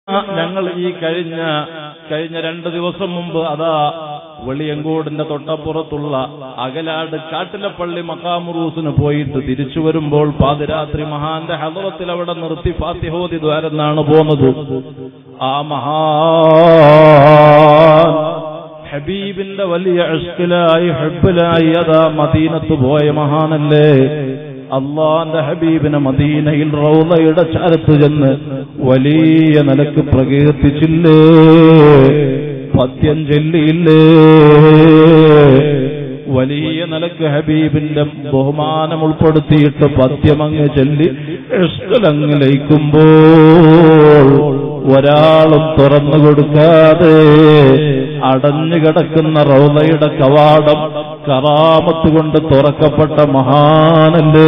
ഞങ്ങൾ ഈ കഴിഞ്ഞ കഴിഞ്ഞ രണ്ട് ദിവസം മുമ്പ് അതാ വെളിയങ്കോടിന്റെ തൊട്ടപ്പുറത്തുള്ള അകലാട് കാട്ടിലപ്പള്ളി മക്കാമുറൂസിന് പോയിട്ട് തിരിച്ചു വരുമ്പോൾ പാതിരാത്രി മഹാന്റെ ഹലവത്തിൽ അവിടെ നിർത്തി ഫാത്തിഹോദി ദ്വാരെന്നാണ് പോന്നത് ആ മഹാ ഹബീബിന്റെ വലിയ അഷ്കിലായി ഹബ്ബിലായി അതാ മദീനത്ത് പോയ മഹാനല്ലേ അള്ളാന്റെ ഹബീബിനെ മദീനയിൽ റൗലയുടെ ചാരത്ത് ചെന്ന് വലിയ നിലക്ക് പ്രകീർത്തിച്ചില്ലേ പദ്യം ചൊല്ലിയില്ലേ വലിയ നിലക്ക് ഹബീബിന്റെ ബഹുമാനം ഉൾപ്പെടുത്തിയിട്ട് പദ്യമങ്ങ് ചൊല്ലി ഇഷ്ടലങ്ങ് ലയിക്കുമ്പോൾ ഒരാളും തുറന്നു കൊടുക്കാതെ അടഞ്ഞു കിടക്കുന്ന റൗലയുടെ കവാടം കറാമത്ത് കൊണ്ട് തുറക്കപ്പെട്ട മഹാനല്ലേ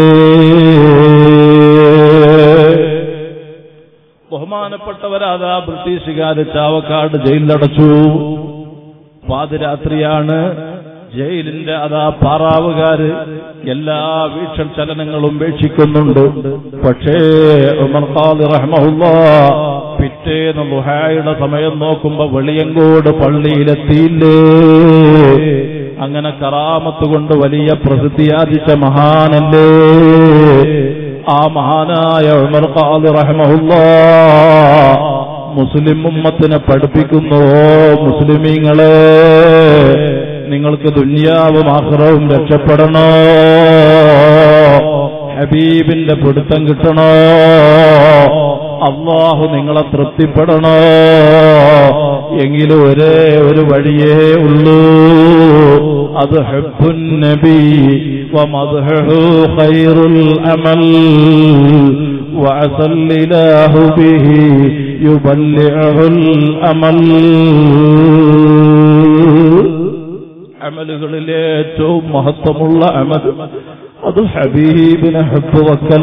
ബഹുമാനപ്പെട്ടവരാതാ ബ്രിട്ടീഷുകാര് ചാവക്കാട് ജയിലിലടച്ചു പാതിരാത്രിയാണ് ജയിലിന്റെ അതാ പാറാവുകാര് എല്ലാ വീക്ഷണ ചലനങ്ങളും വീക്ഷിക്കുന്നുണ്ട് പക്ഷേ ഉമർ ഖാദി റഹ്മഹുല്ലാ പിറ്റേന്ന് ലുഹായുടെ സമയം നോക്കുമ്പോ വെളിയങ്കോട് പള്ളിയിലെത്തിയില്ലേ അങ്ങനെ കറാമത്ത് കൊണ്ട് വലിയ പ്രസിദ്ധിയാർജിച്ച മഹാനല്ലേ ആ മഹാനായ ഉമർ ഖാദി റഹ്മഹുല്ലാ മുസ്ലിം ഉമ്മത്തിനെ പഠിപ്പിക്കുന്നു ഓ മുസ്ലിമീങ്ങളെ നിങ്ങൾക്ക് ദുന്യാവും ആഹ്റവും രക്ഷപ്പെടണോ ഹബീബിന്റെ പിടുത്തം കിട്ടണോ അള്ളാഹു നിങ്ങളെ തൃപ്തിപ്പെടണോ എങ്കിലും ഒരേ ഒരു വഴിയേ ഉള്ളൂ അത് ഹബ്ബുൻ നബി വമദ്ഹു ഖൈറുൽ അമൽ وعسى الإله به يبلعه الأمل അമലുകളിലെ ഏറ്റവും മഹത്വമുള്ള അമൽ അത് ഹബീബിനെ ഹബ്ബ്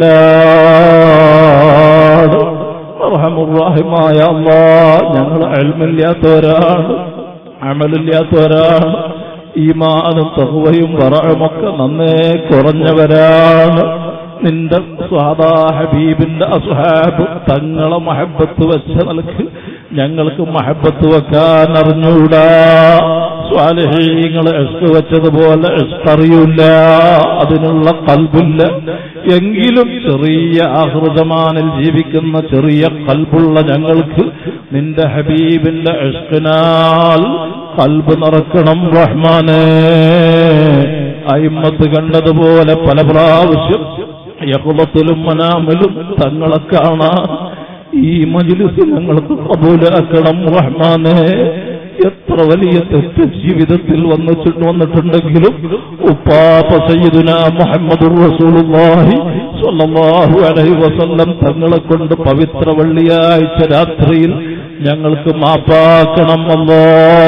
വക്കലാണ് റഹമുറാഹിമായ അള്ളാ ഞങ്ങൾ അൽമില്ലാത്തവരാണ് അമലില്ലാത്തവരാണ് ഈമാനും തഹുവയും പറമൊക്കെ നന്നേ കുറഞ്ഞവരാണ് നിന്റെ സ്വാദാ ഹബീബിന്റെ അസുഹാബ് തങ്ങളെ മഹബത്ത് വെച്ച നിലക്ക് ഞങ്ങൾക്ക് മഹബത്ത് വെക്കാൻ അറിഞ്ഞൂടാ സ്വാലഹീങ്ങൾ എസ്ക് വെച്ചതുപോലെ എസ്ക് അറിയില്ല അതിനുള്ള കൽബില്ല എങ്കിലും ചെറിയ ആഹൃതമാനിൽ ജീവിക്കുന്ന ചെറിയ കൽബുള്ള ഞങ്ങൾക്ക് നിന്റെ ഹബീബിന്റെ എസ്കിനാൽ കൽബ് നിറക്കണം റഹ്മാനെ അയിമ്മത്ത് കണ്ടതുപോലെ പല പ്രാവശ്യം യഹുലത്തിലും മനാമിലും തങ്ങളെ കാണാൻ ഈ മജിലിസ് ഞങ്ങൾക്ക് കബൂലാക്കണം റഹ്മാനെ എത്ര വലിയ തെറ്റ് ജീവിതത്തിൽ വന്നിട്ട് വന്നിട്ടുണ്ടെങ്കിലും ഉപ്പാപ്പ സയ്യിദുന മുഹമ്മദ് റസൂലുള്ളാഹി സ്വല്ലല്ലാഹു അലൈഹി വസല്ലം തങ്ങളെ കൊണ്ട് പവിത്ര വെള്ളിയാഴ്ച രാത്രിയിൽ ഞങ്ങൾക്ക് മാപ്പാക്കണം അല്ലോ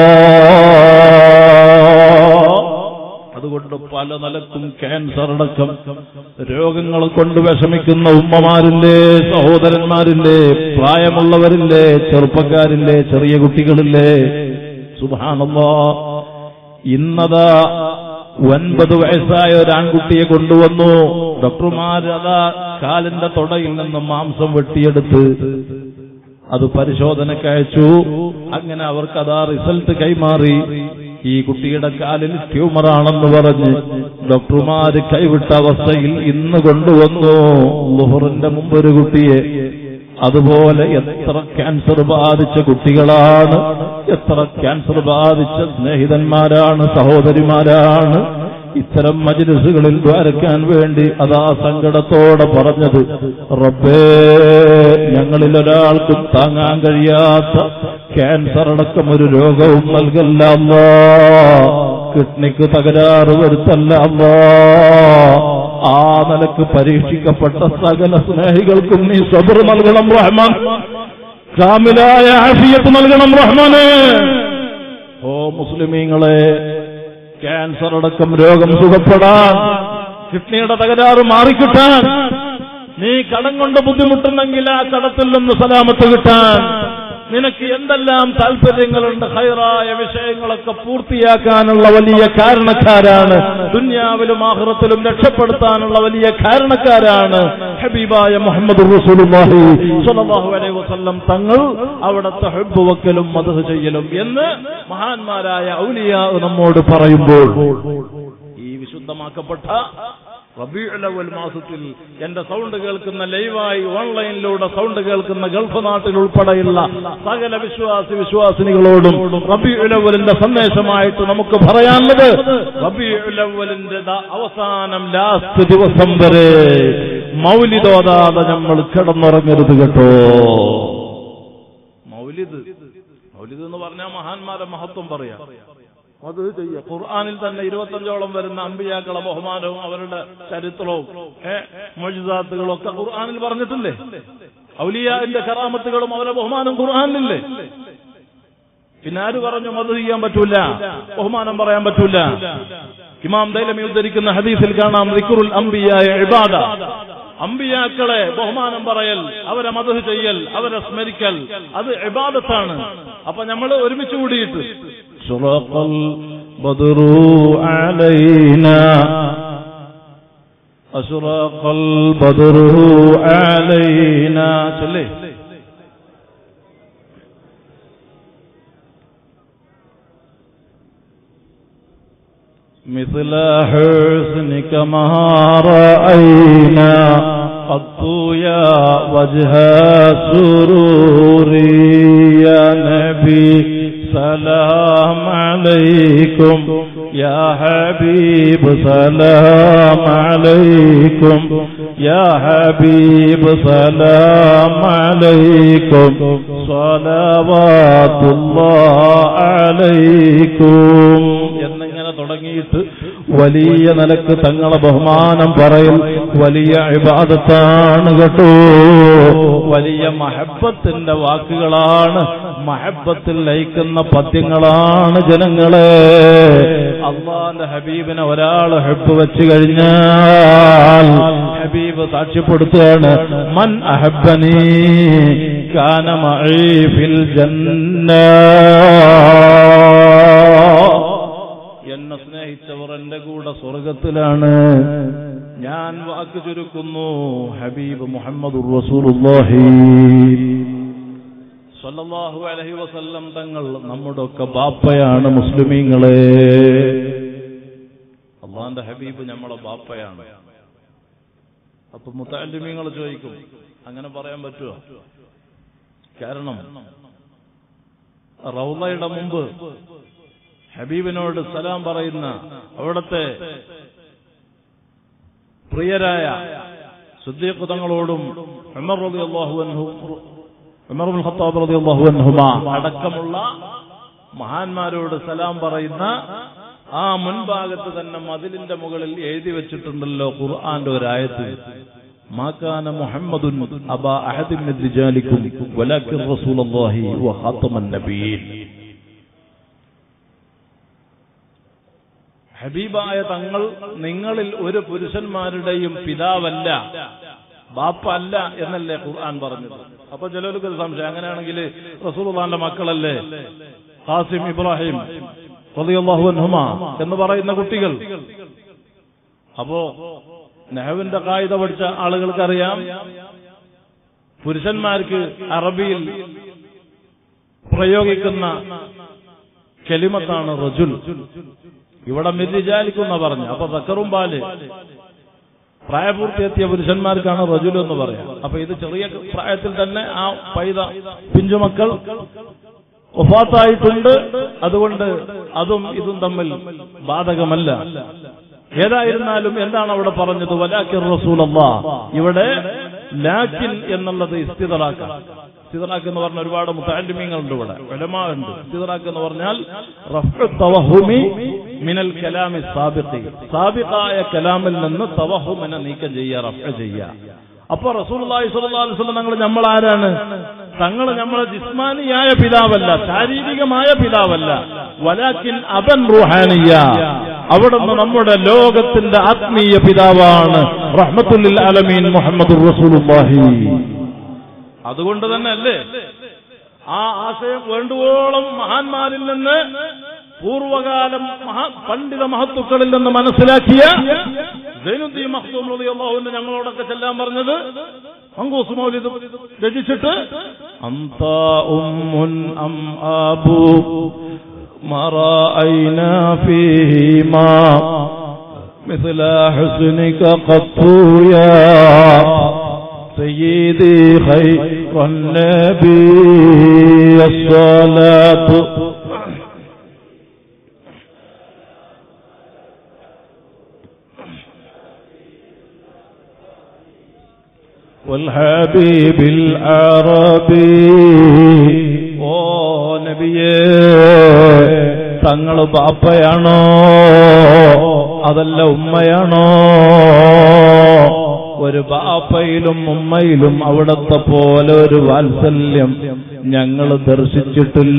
അതുകൊണ്ട് പല നിലക്കും ക്യാൻസർ അടക്കം രോഗങ്ങൾ കൊണ്ട് വിഷമിക്കുന്ന ഉമ്മമാരില്ലേ സഹോദരന്മാരില്ലേ പ്രായമുള്ളവരില്ലേ ചെറുപ്പക്കാരില്ലേ ചെറിയ കുട്ടികളില്ലേ സുബാനല്ലോ ഇന്നതാ ഒൻപത് വയസ്സായ ഒരു ആൺകുട്ടിയെ കൊണ്ടുവന്നു ഡോക്ടർമാർ അതാ കാലിന്റെ തുടയിൽ നിന്ന് മാംസം വെട്ടിയെടുത്ത് അത് പരിശോധനയ്ക്ക് അയച്ചു അങ്ങനെ അവർക്ക് അതാ റിസൾട്ട് കൈമാറി ഈ കുട്ടിയുടെ കാലിൽ ട്യൂമറാണെന്ന് പറഞ്ഞ് ഡോക്ടർമാര് കൈവിട്ട അവസ്ഥയിൽ ഇന്ന് കൊണ്ടുവന്നു ലുഹറിന്റെ മുമ്പ് ഒരു കുട്ടിയെ അതുപോലെ എത്ര ക്യാൻസർ ബാധിച്ച കുട്ടികളാണ് എത്ര ക്യാൻസർ ബാധിച്ച സ്നേഹിതന്മാരാണ് സഹോദരിമാരാണ് ഇത്തരം മജിലിസുകളിൽ ദ്വാരക്കാൻ വേണ്ടി അതാ സങ്കടത്തോടെ പറഞ്ഞത് റബ്ബേ ഞങ്ങളിൽ ഒരാൾക്കും താങ്ങാൻ കഴിയാത്ത ക്യാൻസർ അടക്കം ഒരു രോഗവും നൽകല്ല അല്ലാ കിഡ്നിക്ക് തകരാറ് വരുത്തല്ല അല്ലാ ആ നിലക്ക് പരീക്ഷിക്കപ്പെട്ട സകല സ്നേഹികൾക്കും നീ സബർ നൽകണം റഹ്മാൻ കാമിലായ ആഫിയത്ത് നൽകണം റഹ്മാനെ ഓ മുസ്ലിമീങ്ങളെ ക്യാൻസർ അടക്കം രോഗം സുഖപ്പെടാൻ കിഡ്നിയുടെ തകരാറ് മാറിക്കിട്ടാൻ നീ കടം കൊണ്ട് ബുദ്ധിമുട്ടുന്നെങ്കിൽ ആ കടത്തിൽ നിന്ന് സലാമത്ത് കിട്ടാൻ നിനക്ക് എന്തെല്ലാം താല്പര്യങ്ങളുണ്ട് ഹൈറായ വിഷയങ്ങളൊക്കെ പൂർത്തിയാക്കാനുള്ള വലിയ കാരണക്കാരാണ് ദുന്യാവിലും ആഹ്റത്തിലും രക്ഷപ്പെടുത്താനുള്ള വലിയ കാരണക്കാരാണ് ഹബീബായ മുഹമ്മദ് റസൂലുള്ളാഹി സ്വല്ലല്ലാഹു അലൈഹി വസല്ലം തങ്ങൾ അവിടുത്തെ ഹബ്ബ് വക്കലും മദഹ് ചെയ്യലും എന്ന് മഹാന്മാരായ ഔലിയാ നമ്മോട് പറയുമ്പോൾ ഈ വിശുദ്ധമാക്കപ്പെട്ട റബീഉൽ മാസത്തിൽ എന്റെ സൗണ്ട് കേൾക്കുന്ന ലൈവായി ഓൺലൈനിലൂടെ സൗണ്ട് കേൾക്കുന്ന ഗൾഫ് നാട്ടിൽ ഉൾപ്പെടെയുള്ള സകല വിശ്വാസി വിശ്വാസിനികളോടും റബീഉലവലിന്റെ സന്ദേശമായിട്ട് നമുക്ക് പറയാനുള്ളത് റബീഉലവലിന്റെ അവസാനം ലാസ്റ്റ് ദിവസം വരെ മൗലിദോതാതെ നമ്മൾ കിടന്നുറങ്ങരുത് കേട്ടോ മൗലിദ് മൗലിദ് എന്ന് പറഞ്ഞാൽ മഹാന്മാരെ മഹത്വം പറയാം അത് ചെയ്യ ഖുർആാനിൽ തന്നെ ഇരുപത്തഞ്ചോളം വരുന്ന അമ്പിയാക്കളെ ബഹുമാനവും അവരുടെ ചരിത്രവും മൊഴിസാത്തുകളും ഒക്കെ ഖുർആാനിൽ പറഞ്ഞിട്ടില്ലേ ഔലിയാന്റെ കറാമത്തുകളും അവരുടെ ബഹുമാനം ഖുർആാനിലില്ലേ പിന്നെ ആര് പറഞ്ഞു അത് ചെയ്യാൻ പറ്റൂല ബഹുമാനം പറയാൻ പറ്റൂല ഇമാം ദൈലമി ഉദ്ധരിക്കുന്ന ഹദീസിൽ കാണാം ദിക്റുൽ അംബിയായ ഇബാദ അമ്പിയാക്കളെ ബഹുമാനം പറയൽ അവരെ മതഹ് ചെയ്യൽ അവരെ സ്മരിക്കൽ അത് ഇബാദത്താണ് അപ്പൊ നമ്മൾ ഒരുമിച്ച് കൂടിയിട്ട് أشرق البدر علينا أشرق البدر علينا ചൊല്ലേ مثل حسنك ما رأينا قط يا وجه سرور يا نبي سلام عليكم يا حبيب سلام عليكم يا حبيب سلام عليكم صلوات الله عليكم എന്നിങ്ങനെ തുടങ്ങിയിട്ട് വലിയ നിലക്ക് തങ്ങളെ ബഹുമാനം പറയൽ വലിയ ഇബാദത്താണ് കേട്ടോ വലിയ മഹബത്തിന്റെ വാക്കുകളാണ് മഹബത്തിൽ ലയിക്കുന്ന പദ്യങ്ങളാണ് ജനങ്ങളെ അള്ളാന്റെ ഹബീബിനെ ഒരാൾ ഹെബ് വെച്ച് കഴിഞ്ഞാൽ ഹബീബ് സാക്ഷ്യപ്പെടുത്തുകയാണ് മൻ അഹബനി കാന മഈ ഫിൽ ജന്ന എന്നെ സ്നേഹിച്ചവർ എന്റെ കൂടെ സ്വർഗത്തിലാണ് ഞാൻ വാക്ക് ചുരുക്കുന്നു ഹബീബ് മുഹമ്മദ് റസൂലുള്ളാഹി സല്ലല്ലാഹു അലൈഹി വസല്ലം തങ്ങൾ നമ്മുടെ ഒക്കെ ബാപ്പയാണ് മുസ്ലിമീങ്ങളെ അള്ളാന്റെ ഹബീബ് നമ്മളെ ബാപ്പയാണ് അപ്പൊ മുത്തല്ലിമീങ്ങൾ ചോദിക്കും അങ്ങനെ പറയാൻ പറ്റുമോ കാരണം റൗലയുടെ മുമ്പ് ഹബീബിനോട് സലാം പറയുന്ന അവിടത്തെ പ്രിയരായ സുദ്ദീഖ് തങ്ങളോടും ഉമർ റളിയല്ലാഹു അൻഹു ഉമർ ബിൻ ഖത്താബ് റളിയല്ലാഹു അൻഹുമാ അടക്കമുള്ള മഹാന്മാരോട് സലാം പറയുന്ന ആ മുൻഭാഗത്ത് തന്നെ മതിലിന്റെ മുകളിൽ എഴുതി വെച്ചിട്ടുണ്ടല്ലോ ഖുർആന്റെ ഒരായത്ത് മാക്കാന മുഹമ്മദുൻ അബാ അഹദിൻ മിൻ റിജാലിക്കും വലാകിൻ റസൂലുള്ളാഹി വ ഖാതമൻ നബിയീൻ ഹബീബായ തങ്ങൾ നിങ്ങളിൽ ഒരു പുരുഷന്മാരുടെയും പിതാവല്ല ബാപ്പ അല്ല എന്നല്ലേ ഖുർആൻ പറഞ്ഞത് അപ്പൊ ചിലർക്ക് ഒരു സംശയം അങ്ങനെയാണെങ്കിൽ റസൂലുള്ളാന്റെ മക്കളല്ലേ ഖാസിം ഇബ്രാഹിം റളിയല്ലാഹു അൻഹുമ എന്ന് പറയുന്ന കുട്ടികൾ അപ്പോ നെഹവിന്റെ കായിക പഠിച്ച ആളുകൾക്കറിയാം പുരുഷന്മാർക്ക് അറബിയിൽ പ്രയോഗിക്കുന്ന കെലിമത്താണ് റജുൽ ഇവിടെ മിരിജാലിക്കുന്ന പറഞ്ഞു അപ്പൊ സക്കറും പാല് പ്രായപൂർത്തിയെത്തിയ പുരുഷന്മാർക്കാണ് റജുൽ എന്ന് പറയാം അപ്പൊ ഇത് ചെറിയ പ്രായത്തിൽ തന്നെ ആ പൈത പിഞ്ചുമക്കൾ ഒഫാത്തായിട്ടുണ്ട് അതുകൊണ്ട് അതും ഇതും തമ്മിൽ ബാധകമല്ല ഏതായിരുന്നാലും എന്താണ് അവിടെ പറഞ്ഞത് വലാക്കിർ റസൂലല്ല ഇവിടെ ലാക്കിൻ എന്നുള്ളത് ഇസ്തിതറാക്ക ഇസ്തിതറാക്ക് എന്ന് പറഞ്ഞ ഒരുപാട് മുത്താലിമീങ്ങളുണ്ട് ഇവിടെ ഉലമാ ഉണ്ട് ഇസ്തിതറാക്ക് എന്ന് പറഞ്ഞാൽ റഫ്ഉ തവഹുമി മിനൽ കലാമി സാബിഖി സാബിഖായ കലാമിൽ നിന്ന് തവഹുമിനെ നീക്കം ചെയ്യുക റഫ്ഉ ചെയ്യുക അപ്പൊ റസൂലുള്ളാഹി സ്വല്ലല്ലാഹു അലൈഹി വസല്ലം തങ്ങൾ നമ്മൾ ആരാണ് തങ്ങൾ നമ്മളെ ജിസ്മാനിയായ പിതാവല്ല ശാരീരികമായ പിതാവല്ല വലാക്കിൻ അബൻ റുഹാനിയ അവിടുന്ന് നമ്മുടെ ലോകത്തിന്റെ ആത്മീയ പിതാവാണ് റഹ്മത്തുല്ലിൽ അലമീൻ മുഹമ്മദ് റസൂലുള്ളാഹി അതുകൊണ്ട് തന്നെ അല്ലേ ആ ആശയം വേണ്ടുവോളം മഹാന്മാരിൽ നിന്ന് പൂർവകാലം മഹാ പണ്ഡിത മഹത്തുക്കളിൽ നിന്ന് മനസ്സിലാക്കിയ സൈനുദ്ദീൻ മഖ്ദൂം റളിയല്ലാഹു അൻഹു ഞങ്ങളോടൊക്കെ ചെല്ലാൻ പറഞ്ഞത് മങ്കൂസ് മൗലിദ് രചിച്ചിട്ട് أنت أم أم أبو ما رأينا فيهما مثل حسنك قط يا سيدي خير النبي الصلاة والحبيب العربي ഓ നബിയേ തങ്ങൾ ബാപ്പയാണോ അതല്ല ഉമ്മയാണോ ഒരു ബാപ്പയിലും ഉമ്മയിലും അവിടത്തെ പോലെ ഒരു വാത്സല്യം ഞങ്ങൾ ദർശിച്ചിട്ടില്ല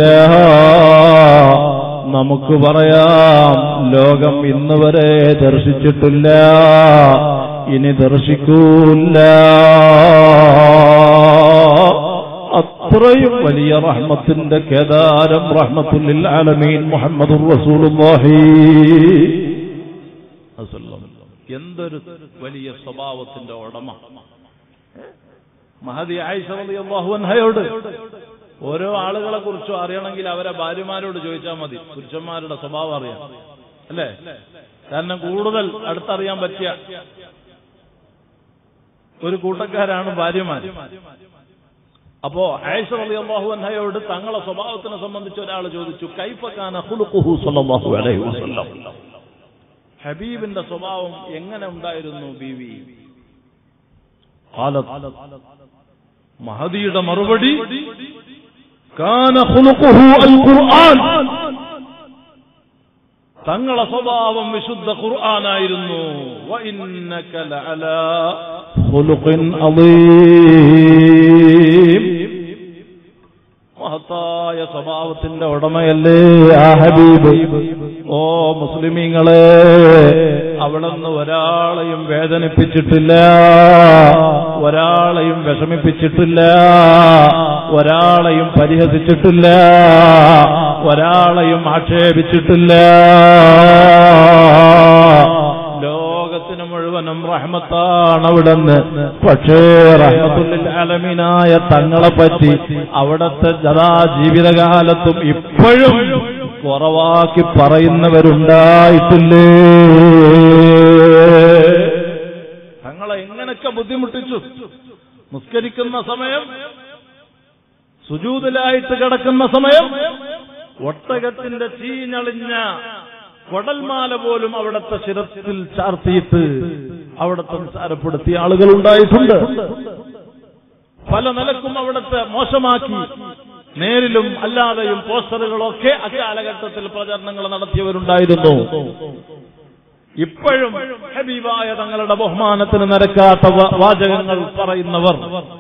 നമുക്ക് പറയാം ലോകം ഇന്ന് വരെ ദർശിച്ചിട്ടില്ല ഇനി ദർശിക്കൂല്ല അത്രയും വലിയ റഹ്മത്തിന്റെ കേദാരം റഹ്മത്തുല്ലിൽ ആലമീൻ മുഹമ്മദ് റസൂലുള്ളാഹി എന്തൊരു വലിയ സ്വഭാവത്തിന്റെ ഉടമ മഹദി ആയിഷ റളിയല്ലാഹു അൻഹയോട് ഓരോ ആളുകളെ കുറിച്ചും അറിയണമെങ്കിൽ അവരെ ഭാര്യമാരോട് ചോദിച്ചാൽ മതി പുരുഷന്മാരുടെ സ്വഭാവം അറിയാം അല്ലേ കാരണം കൂടുതൽ അടുത്തറിയാൻ പറ്റിയ ഒരു കൂട്ടക്കാരാണ് ഭാര്യമാർ അപ്പോ ആയിഷ റളിയല്ലാഹു അൻഹയോട് തങ്ങളെ സ്വഭാവത്തിനെ സംബന്ധിച്ച് ഒരാൾ ചോദിച്ചു കൈഫക്കാന ഖുലുഖുഹു സ്വല്ലല്ലാഹു അലൈഹി വസല്ലം ഹബീബിന്റെ സ്വഭാവം എങ്ങനെ ഉണ്ടായിരുന്നു ബീവി ഖാലത്ത് മഹദിയുടെ മറുപടി കാന ഖുലുഖുഹു അൽ ഖുർആൻ തങ്ങളെ സ്വഭാവം വിശുദ്ധ ഖുർആനായിരുന്നു വ ഇന്നക ലഅലാ ഖുലുഖിൻ അളീം മഹത്തായ സ്വഭാവത്തിന്റെ ഉടമയല്ലേ ആ ഹബീബ് ഓ മുസ്ലിമീങ്ങളെ അവിടുന്ന് ഒരാളെയും വേദനിപ്പിച്ചിട്ടില്ല ഒരാളെയും വിഷമിപ്പിച്ചിട്ടില്ല ഒരാളെയും പരിഹസിച്ചിട്ടില്ല ഒരാളെയും ആക്ഷേപിച്ചിട്ടില്ല ലോകത്തിന് മുഴുവനും റഹ്മത്താണ് അവിടുന്ന് പക്ഷേ റഹ്മത്തുല്ലിൽ അലമീനായ തങ്ങളെ പറ്റി അവിടത്തെ ജതാ ജീവിതകാലത്തും ഇപ്പോഴും കുറവാക്കി പറയുന്നവരുണ്ടായിട്ടില്ലേ തങ്ങളെ എങ്ങനെയൊക്കെ ബുദ്ധിമുട്ടിച്ചു നിസ്കരിക്കുന്ന സമയം സുജൂതിലായിട്ട് കിടക്കുന്ന സമയം ഒട്ടകത്തിന്റെ ചീഞ്ഞളിഞ്ഞ കൊടൽമാല പോലും അവിടത്തെ ശിരത്തിൽ ചാർത്തിയിട്ട് അവിടത്തെ നിസ്സാരപ്പെടുത്തിയ ആളുകൾ ഉണ്ടായിട്ടുണ്ട് പല നിലക്കും അവിടത്തെ മോശമാക്കി നേരിലും അല്ലാതെയും പോസ്റ്ററുകളൊക്കെ അക്കാലഘട്ടത്തിൽ പ്രചരണങ്ങൾ നടത്തിയവരുണ്ടായിരുന്നു ഇപ്പോഴും ഹബീബായ തങ്ങളുടെ ബഹുമാനത്തിന് നിരക്കാത്ത വ- വാചകങ്ങൾ പറയുന്നവർ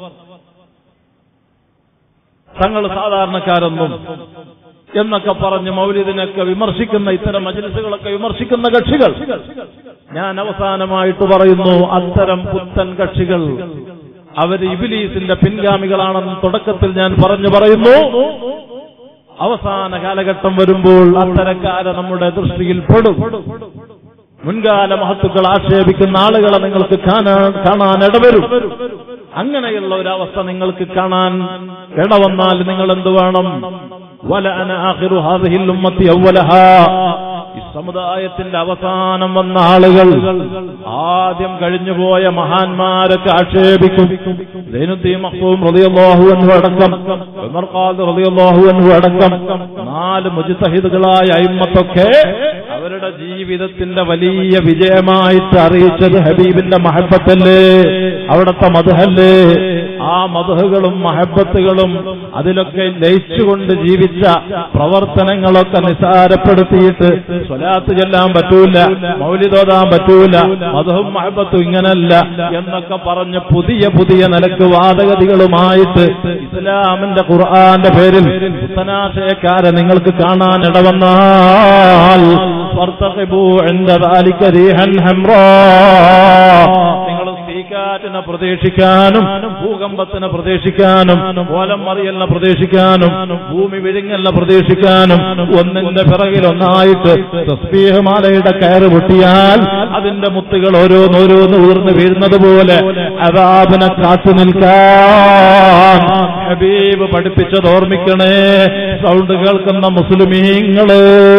തങ്ങൾ സാധാരണക്കാരൊന്നും എന്നൊക്കെ പറഞ്ഞ് മൗലിദിനൊക്കെ വിമർശിക്കുന്ന ഇത്തരം മജ്ലിസുകളൊക്കെ വിമർശിക്കുന്ന കക്ഷികൾ ഞാൻ അവസാനമായിട്ട് പറയുന്നു അത്തരം പുത്തൻ കക്ഷികൾ അവർ ഇബിലീസിന്റെ പിൻഗാമികളാണെന്ന് തുടക്കത്തിൽ ഞാൻ പറഞ്ഞു പറയുന്നു അവസാന കാലഘട്ടം വരുമ്പോൾ അത്തരക്കാരെ നമ്മുടെ ദൃഷ്ടിയിൽ പെടും മുൻകാല മഹത്തുക്കൾ ആക്ഷേപിക്കുന്ന ആളുകളെ നിങ്ങൾക്ക് കാണാൻ കാണാൻ ഇടവരും അങ്ങനെയുള്ള ഒരവസ്ഥ നിങ്ങൾക്ക് കാണാൻ ഇടവന്നാൽ നിങ്ങൾ എന്ത് വേണം വല അന ആഖിറു ഹാദിഹിൽ ഉമ്മത്തി അവ്വലഹാ ഈ സമുദായത്തിന്റെ അവസാനം വന്ന ആളുകൾ ആദ്യം കഴിഞ്ഞുപോയ മഹാന്മാരൊക്കെ ആക്ഷേപിക്കും സൈനുദ്ദീൻ മഖ്ദൂം റളിയല്ലാഹു അൻഹു അടക്കം ഉമർ ഖാദി റളിയല്ലാഹു അൻഹു അടക്കം നാല് മുജ്തഹിദുകളായ അയിമ്മത്തൊക്കെ അവരുടെ ജീവിതത്തിന്റെ വലിയ വിജയമായിട്ട് അറിയിച്ചത് ഹബീബിന്റെ മഹബത്തല്ലേ അവിടത്തെ മധുഹല്ലേ ആ മധുഹകളും മഹബത്തുകളും അതിലൊക്കെ ലയിച്ചുകൊണ്ട് ജീവിച്ച പ്രവർത്തനങ്ങളൊക്കെ നിസാരപ്പെടുത്തിയിട്ട് സ്വലാത്ത് ചെല്ലാൻ പറ്റൂല മൗലിതോതാൻ പറ്റൂല മധുഹും മഹബത്തും ഇങ്ങനല്ല എന്നൊക്കെ പറഞ്ഞ് പുതിയ പുതിയ നിലക്ക് വാദഗതികളുമായിട്ട് ഇസ്ലാമിന്റെ ഖുർആന്റെ പേരിൽ പുത്തനാശയക്കാരെ നിങ്ങൾക്ക് കാണാൻ ഇടവന്നാൽ فارتقبوا عند ذلك ريحا حمراء നിങ്ങൾ സ്പീക്കർ ചുഴലിക്കാറ്റിനെ പ്രതീക്ഷിക്കാനും ഭൂകമ്പത്തിനെ പ്രതീക്ഷിക്കാനും ഓലം മറിയലിനെ പ്രതീക്ഷിക്കാനും ഭൂമി വിഴുങ്ങലിനെ പ്രതീക്ഷിക്കാനും ഒന്നിന്റെ പിറകിൽ ഒന്നായിട്ട് തസ്ബീഹമാലയുടെ കയറ് പൊട്ടിയാൽ അതിന്റെ മുത്തുകൾ ഓരോന്നോരോന്ന് ഉയർന്നു വീഴുന്നത് പോലെ അതാബിനെ കാത്തു നിൽക്കാൻ ഹബീബ് പഠിപ്പിച്ചത് ഓർമ്മിക്കണേ സൗണ്ട് കേൾക്കുന്ന മുസ്ലിമീങ്ങള്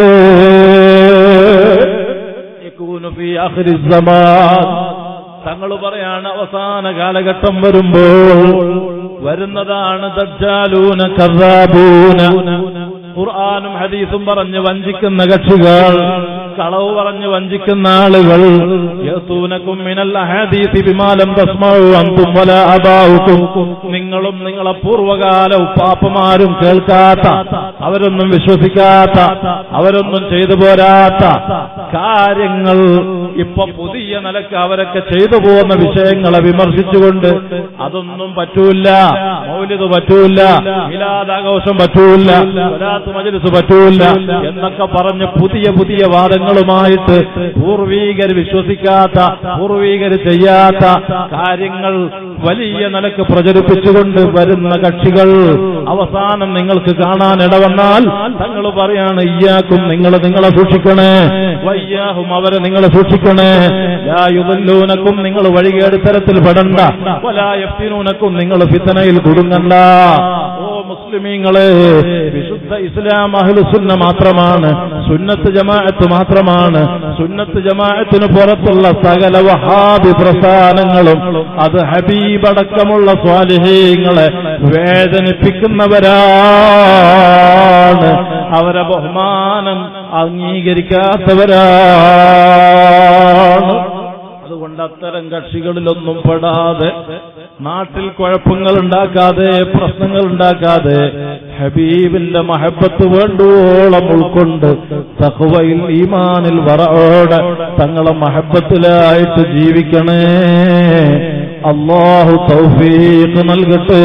യകൂനു ഫീ ആഖിരി സമാൻ തങ്ങൾ പറയാണ് അവസാന കാലഘട്ടം വരുമ്പോൾ വരുന്നതാണ് ദജ്ജാലൂന കർറാബൂന ഖുർആാനും ഹദീസും പറഞ്ഞ് വഞ്ചിക്കുന്ന കക്ഷികൾ കളവ് പറഞ്ഞ് വഞ്ചിക്കുന്ന ആളുകൾ യസൂനക്കും മിനൽ അഹാദീസി ബിമാലം തസ്മഉ അൻതും വലാ അബാഉക്കും നിങ്ങളും നിങ്ങളെ പൂർവകാല ഉപ്പാപ്പമാരും കേൾക്കാത്ത അവരൊന്നും വിശ്വസിക്കാത്ത അവരൊന്നും ചെയ്തു പോരാത്ത കാര്യങ്ങൾ ഇപ്പൊ പുതിയ നിലക്ക് അവരൊക്കെ ചെയ്തു പോകുന്ന വിഷയങ്ങളെ വിമർശിച്ചുകൊണ്ട് അതൊന്നും പറ്റൂല മൗലിത് പറ്റൂല മിലാദാഘോഷം പറ്റൂല സ്വലാത്ത് മജ്ലിസ് പറ്റൂല എന്നൊക്കെ പറഞ്ഞ് പുതിയ പുതിയ വാദങ്ങളുമായിട്ട് പൂർവീകർ വിശ്വസിക്കാത്ത പൂർവീകർ ചെയ്യാത്ത കാര്യങ്ങൾ വലിയ നിലക്ക് പ്രചരിപ്പിച്ചുകൊണ്ട് വരുന്ന കക്ഷികൾ അവസാനം നിങ്ങൾക്ക് കാണാൻ ഇടവന്നാൽ തങ്ങൾ പറയാണ് ഇയ്യാക്കും നിങ്ങൾ നിങ്ങളെ സൂക്ഷിക്കണേ വയ്യാഹും അവരെ നിങ്ങളെ സൂക്ഷിക്കണേ ലായുതല്ലൂനക്കും നിങ്ങൾ വഴികേട് തരത്തിൽ പെടണ്ട വലായഫ്തിനൂനക്കും നിങ്ങൾ ഫിത്തനയിൽ കുടുങ്ങണ്ട ഓ മുസ്ലിമീങ്ങളെ വിശുദ്ധ ഇസ്ലാം അഹ്ലുസുന്ന മാത്രമാണ് സുന്നത്ത് ജമാഅത്ത് മാത്രമാണ് സുന്നത്ത് ജമാഅത്തിന് പുറത്തുള്ള സകല വഹാബി പ്രസ്ഥാനങ്ങളും അത് ഹബീബടക്കമുള്ള സ്വാലിഹീങ്ങളെ വേദനിപ്പിക്കുന്നവരാണ് അവരെ ബഹുമാനം അംഗീകരിക്കാത്തവരാണ് അതുകൊണ്ട് അത്തരം കക്ഷികളിലൊന്നും പെടാതെ നാട്ടിൽ കുഴപ്പങ്ങൾ ഉണ്ടാക്കാതെ പ്രശ്നങ്ങൾ ഉണ്ടാക്കാതെ ഹബീബിന്റെ മഹബത്ത് വേണ്ടുവോളം ഉൾക്കൊണ്ട് തഹ്വയിൽ ഈമാനിൽ വറോടെ തങ്ങളെ മഹബത്തിലായിട്ട് ജീവിക്കണേ അള്ളാഹു തൗഫീഖ് നൽകട്ടെ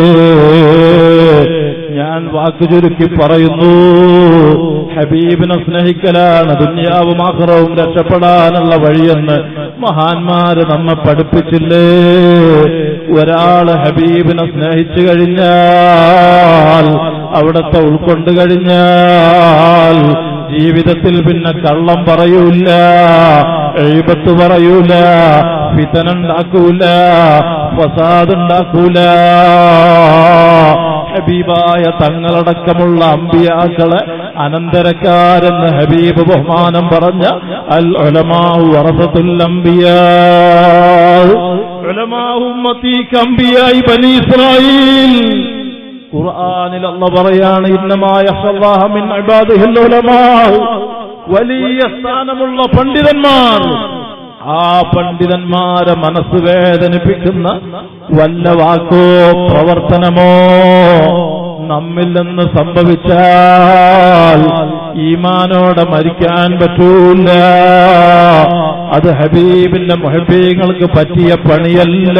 ഞാൻ വാക്കു ചുരുക്കി പറയുന്നു ഹബീബിനെ സ്നേഹിക്കലാണ് ദുന്യാവും ആഹ്റവും രക്ഷപ്പെടാനുള്ള വഴിയെന്ന് മഹാന്മാര് നമ്മെ പഠിപ്പിച്ചില്ലേ ഒരാള് ഹബീബിനെ സ്നേഹിച്ചു കഴിഞ്ഞാൽ അവിടത്തെ ഉൾക്കൊണ്ട് കഴിഞ്ഞാൽ ജീവിതത്തിൽ പിന്നെ കള്ളം പറയൂല എഴുപത്ത് പറയൂല ഫിതനുണ്ടാക്കൂല ഫസാദ് ഉണ്ടാക്കൂല ഹബീബായ തങ്ങളടക്കമുള്ള അമ്പിയാക്കളെ അനന്തരക്കാരെന്ന് ഹബീബ് ബഹുമാനം പറഞ്ഞ അൽ ഉലമാഹു വറസത്തുൽ അംബിയാ ഉലമാഹു ഉമ്മത്തീക്ക് അംബിയായി ബനി ഇസ്രായീൽ ഖുർആനിൽ അല്ല പറയാണ് ഇന്നമായ മിൻ ഇബാദിഹിൽ ഉലമാ വലിയ സ്ഥാനമുള്ള പണ്ഡിതന്മാർ ആ പണ്ഡിതന്മാരെ മനസ്സ് വേദനിപ്പിക്കുന്ന വല്ല വാക്കോ പ്രവർത്തനമോ നമ്മിൽ നിന്ന് സംഭവിച്ചാൽ ഈമാനോടെ മരിക്കാൻ പറ്റൂല അത് ഹബീബിന്റെ മുഹബീങ്ങൾക്ക് പറ്റിയ പണിയല്ല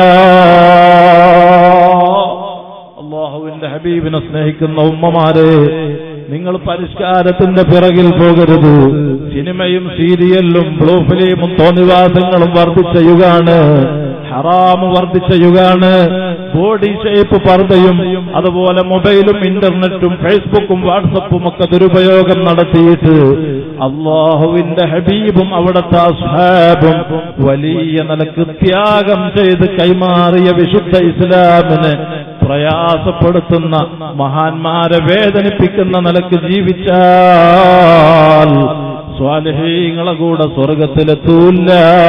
അള്ളാഹുവിന്റെ ഹബീബിനെ സ്നേഹിക്കുന്ന ഉമ്മമാരെ നിങ്ങൾ പരിഷ്കാരത്തിന്റെ പിറകിൽ പോകരുത് സിനിമയും സീരിയലും ബ്ലൂ ഫിലിമും തോന്നിവാസങ്ങളും വർദ്ധിച്ച യുഗാണ് ഹറാമ് വർദ്ധിച്ച യുഗാണ് ബോഡി ഷേപ്പ് പർദ്ദയും അതുപോലെ മൊബൈലും ഇന്റർനെറ്റും ഫേസ്ബുക്കും വാട്സപ്പും ഒക്കെ ദുരുപയോഗം നടത്തിയിട്ട് അള്ളാഹുവിന്റെ ഹബീബും അവിടുത്തെ അസ്ഹാബും വലിയ നിലക്ക് ത്യാഗം ചെയ്ത് കൈമാറിയ വിശുദ്ധ ഇസ്ലാമിന് പ്രയാസപ്പെടുത്തുന്ന മഹാന്മാരെ വേദനിപ്പിക്കുന്ന നിലക്ക് ജീവിച്ചാൽ സ്വാലഹീങ്ങളെ കൂടെ സ്വർഗത്തിലെത്തൂല്ല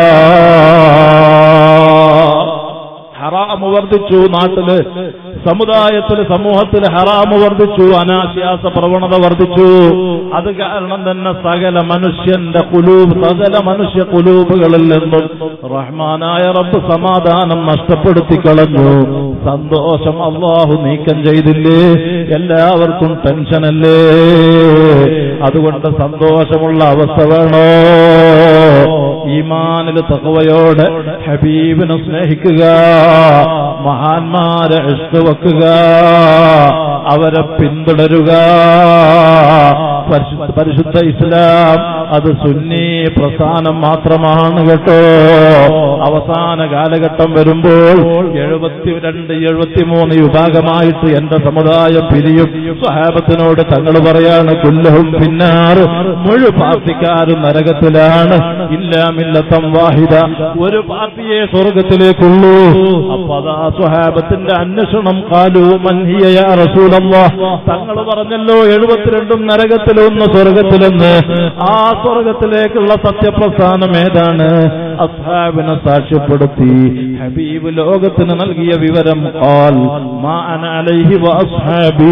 ഹറാമ് വർദ്ധിച്ചു നാട്ടില് സമുദായത്തില് സമൂഹത്തില് ഹറാമ് വർദ്ധിച്ചു അനാശ്വാസ പ്രവണത വർദ്ധിച്ചു അത് കാരണം തന്നെ സകല മനുഷ്യന്റെ കുലൂബ് സകല മനുഷ്യ കുലൂബുകളിൽ നിന്നും റഹ്മാനായ റബ്ബ് സമാധാനം നഷ്ടപ്പെടുത്തി കളഞ്ഞു സന്തോഷം അള്ളാഹു നീക്കം ചെയ്തില്ലേ എല്ലാവർക്കും ടെൻഷനല്ലേ അതുകൊണ്ട് സന്തോഷമുള്ള അവസ്ഥ വേണോ ഈമാനിൽ തകവയോടെ ഹബീബിനെ സ്നേഹിക്കുക മഹാന്മാരെ ഇഷ്ട വെക്കുക അവരെ പിന്തുടരുക പരിശുദ്ധ പരിശുദ്ധ ഇസ്ലാം അത് സുന്നി പ്രസ്ഥാനം മാത്രമാണ് കേട്ടോ അവസാന കാലഘട്ടം വരുമ്പോൾ എഴുപത്തിരണ്ട് എഴുപത്തിമൂന്ന് വിഭാഗമായിട്ട് എന്റെ സമുദായം പിരിയും സ്വഹാബത്തിനോട് തങ്ങൾ പറയാണ് കുല്ലഹും പിന്നാറ് മുഴു പാർട്ടിക്കാരും നരകത്തിലാണ് ഇല്ലാമില്ലത്തം വാഹിദ ഒരു പാർട്ടിയെ സ്വർഗത്തിലേക്കുള്ളൂ അപ്പൊ അതാ സ്വഹാബത്തിന്റെ അന്വേഷണം കാലു മൻഹിയ റസൂലല്ലാ തങ്ങൾ പറഞ്ഞല്ലോ എഴുപത്തിരണ്ടും നരകത്തിലൊന്ന് സ്വർഗത്തിലെന്ന് ആ സ്വർഗത്തിലേക്കുള്ള സത്യപ്രസ്ഥാനം ഏതാണ് അസ്ഹാബിനെ സാക്ഷ്യപ്പെടുത്തി ഹബീബ് ലോകത്തിന് നൽകിയ വിവരം ഖാൽ മാ അന അലൈഹി വഅസ്ഹാബി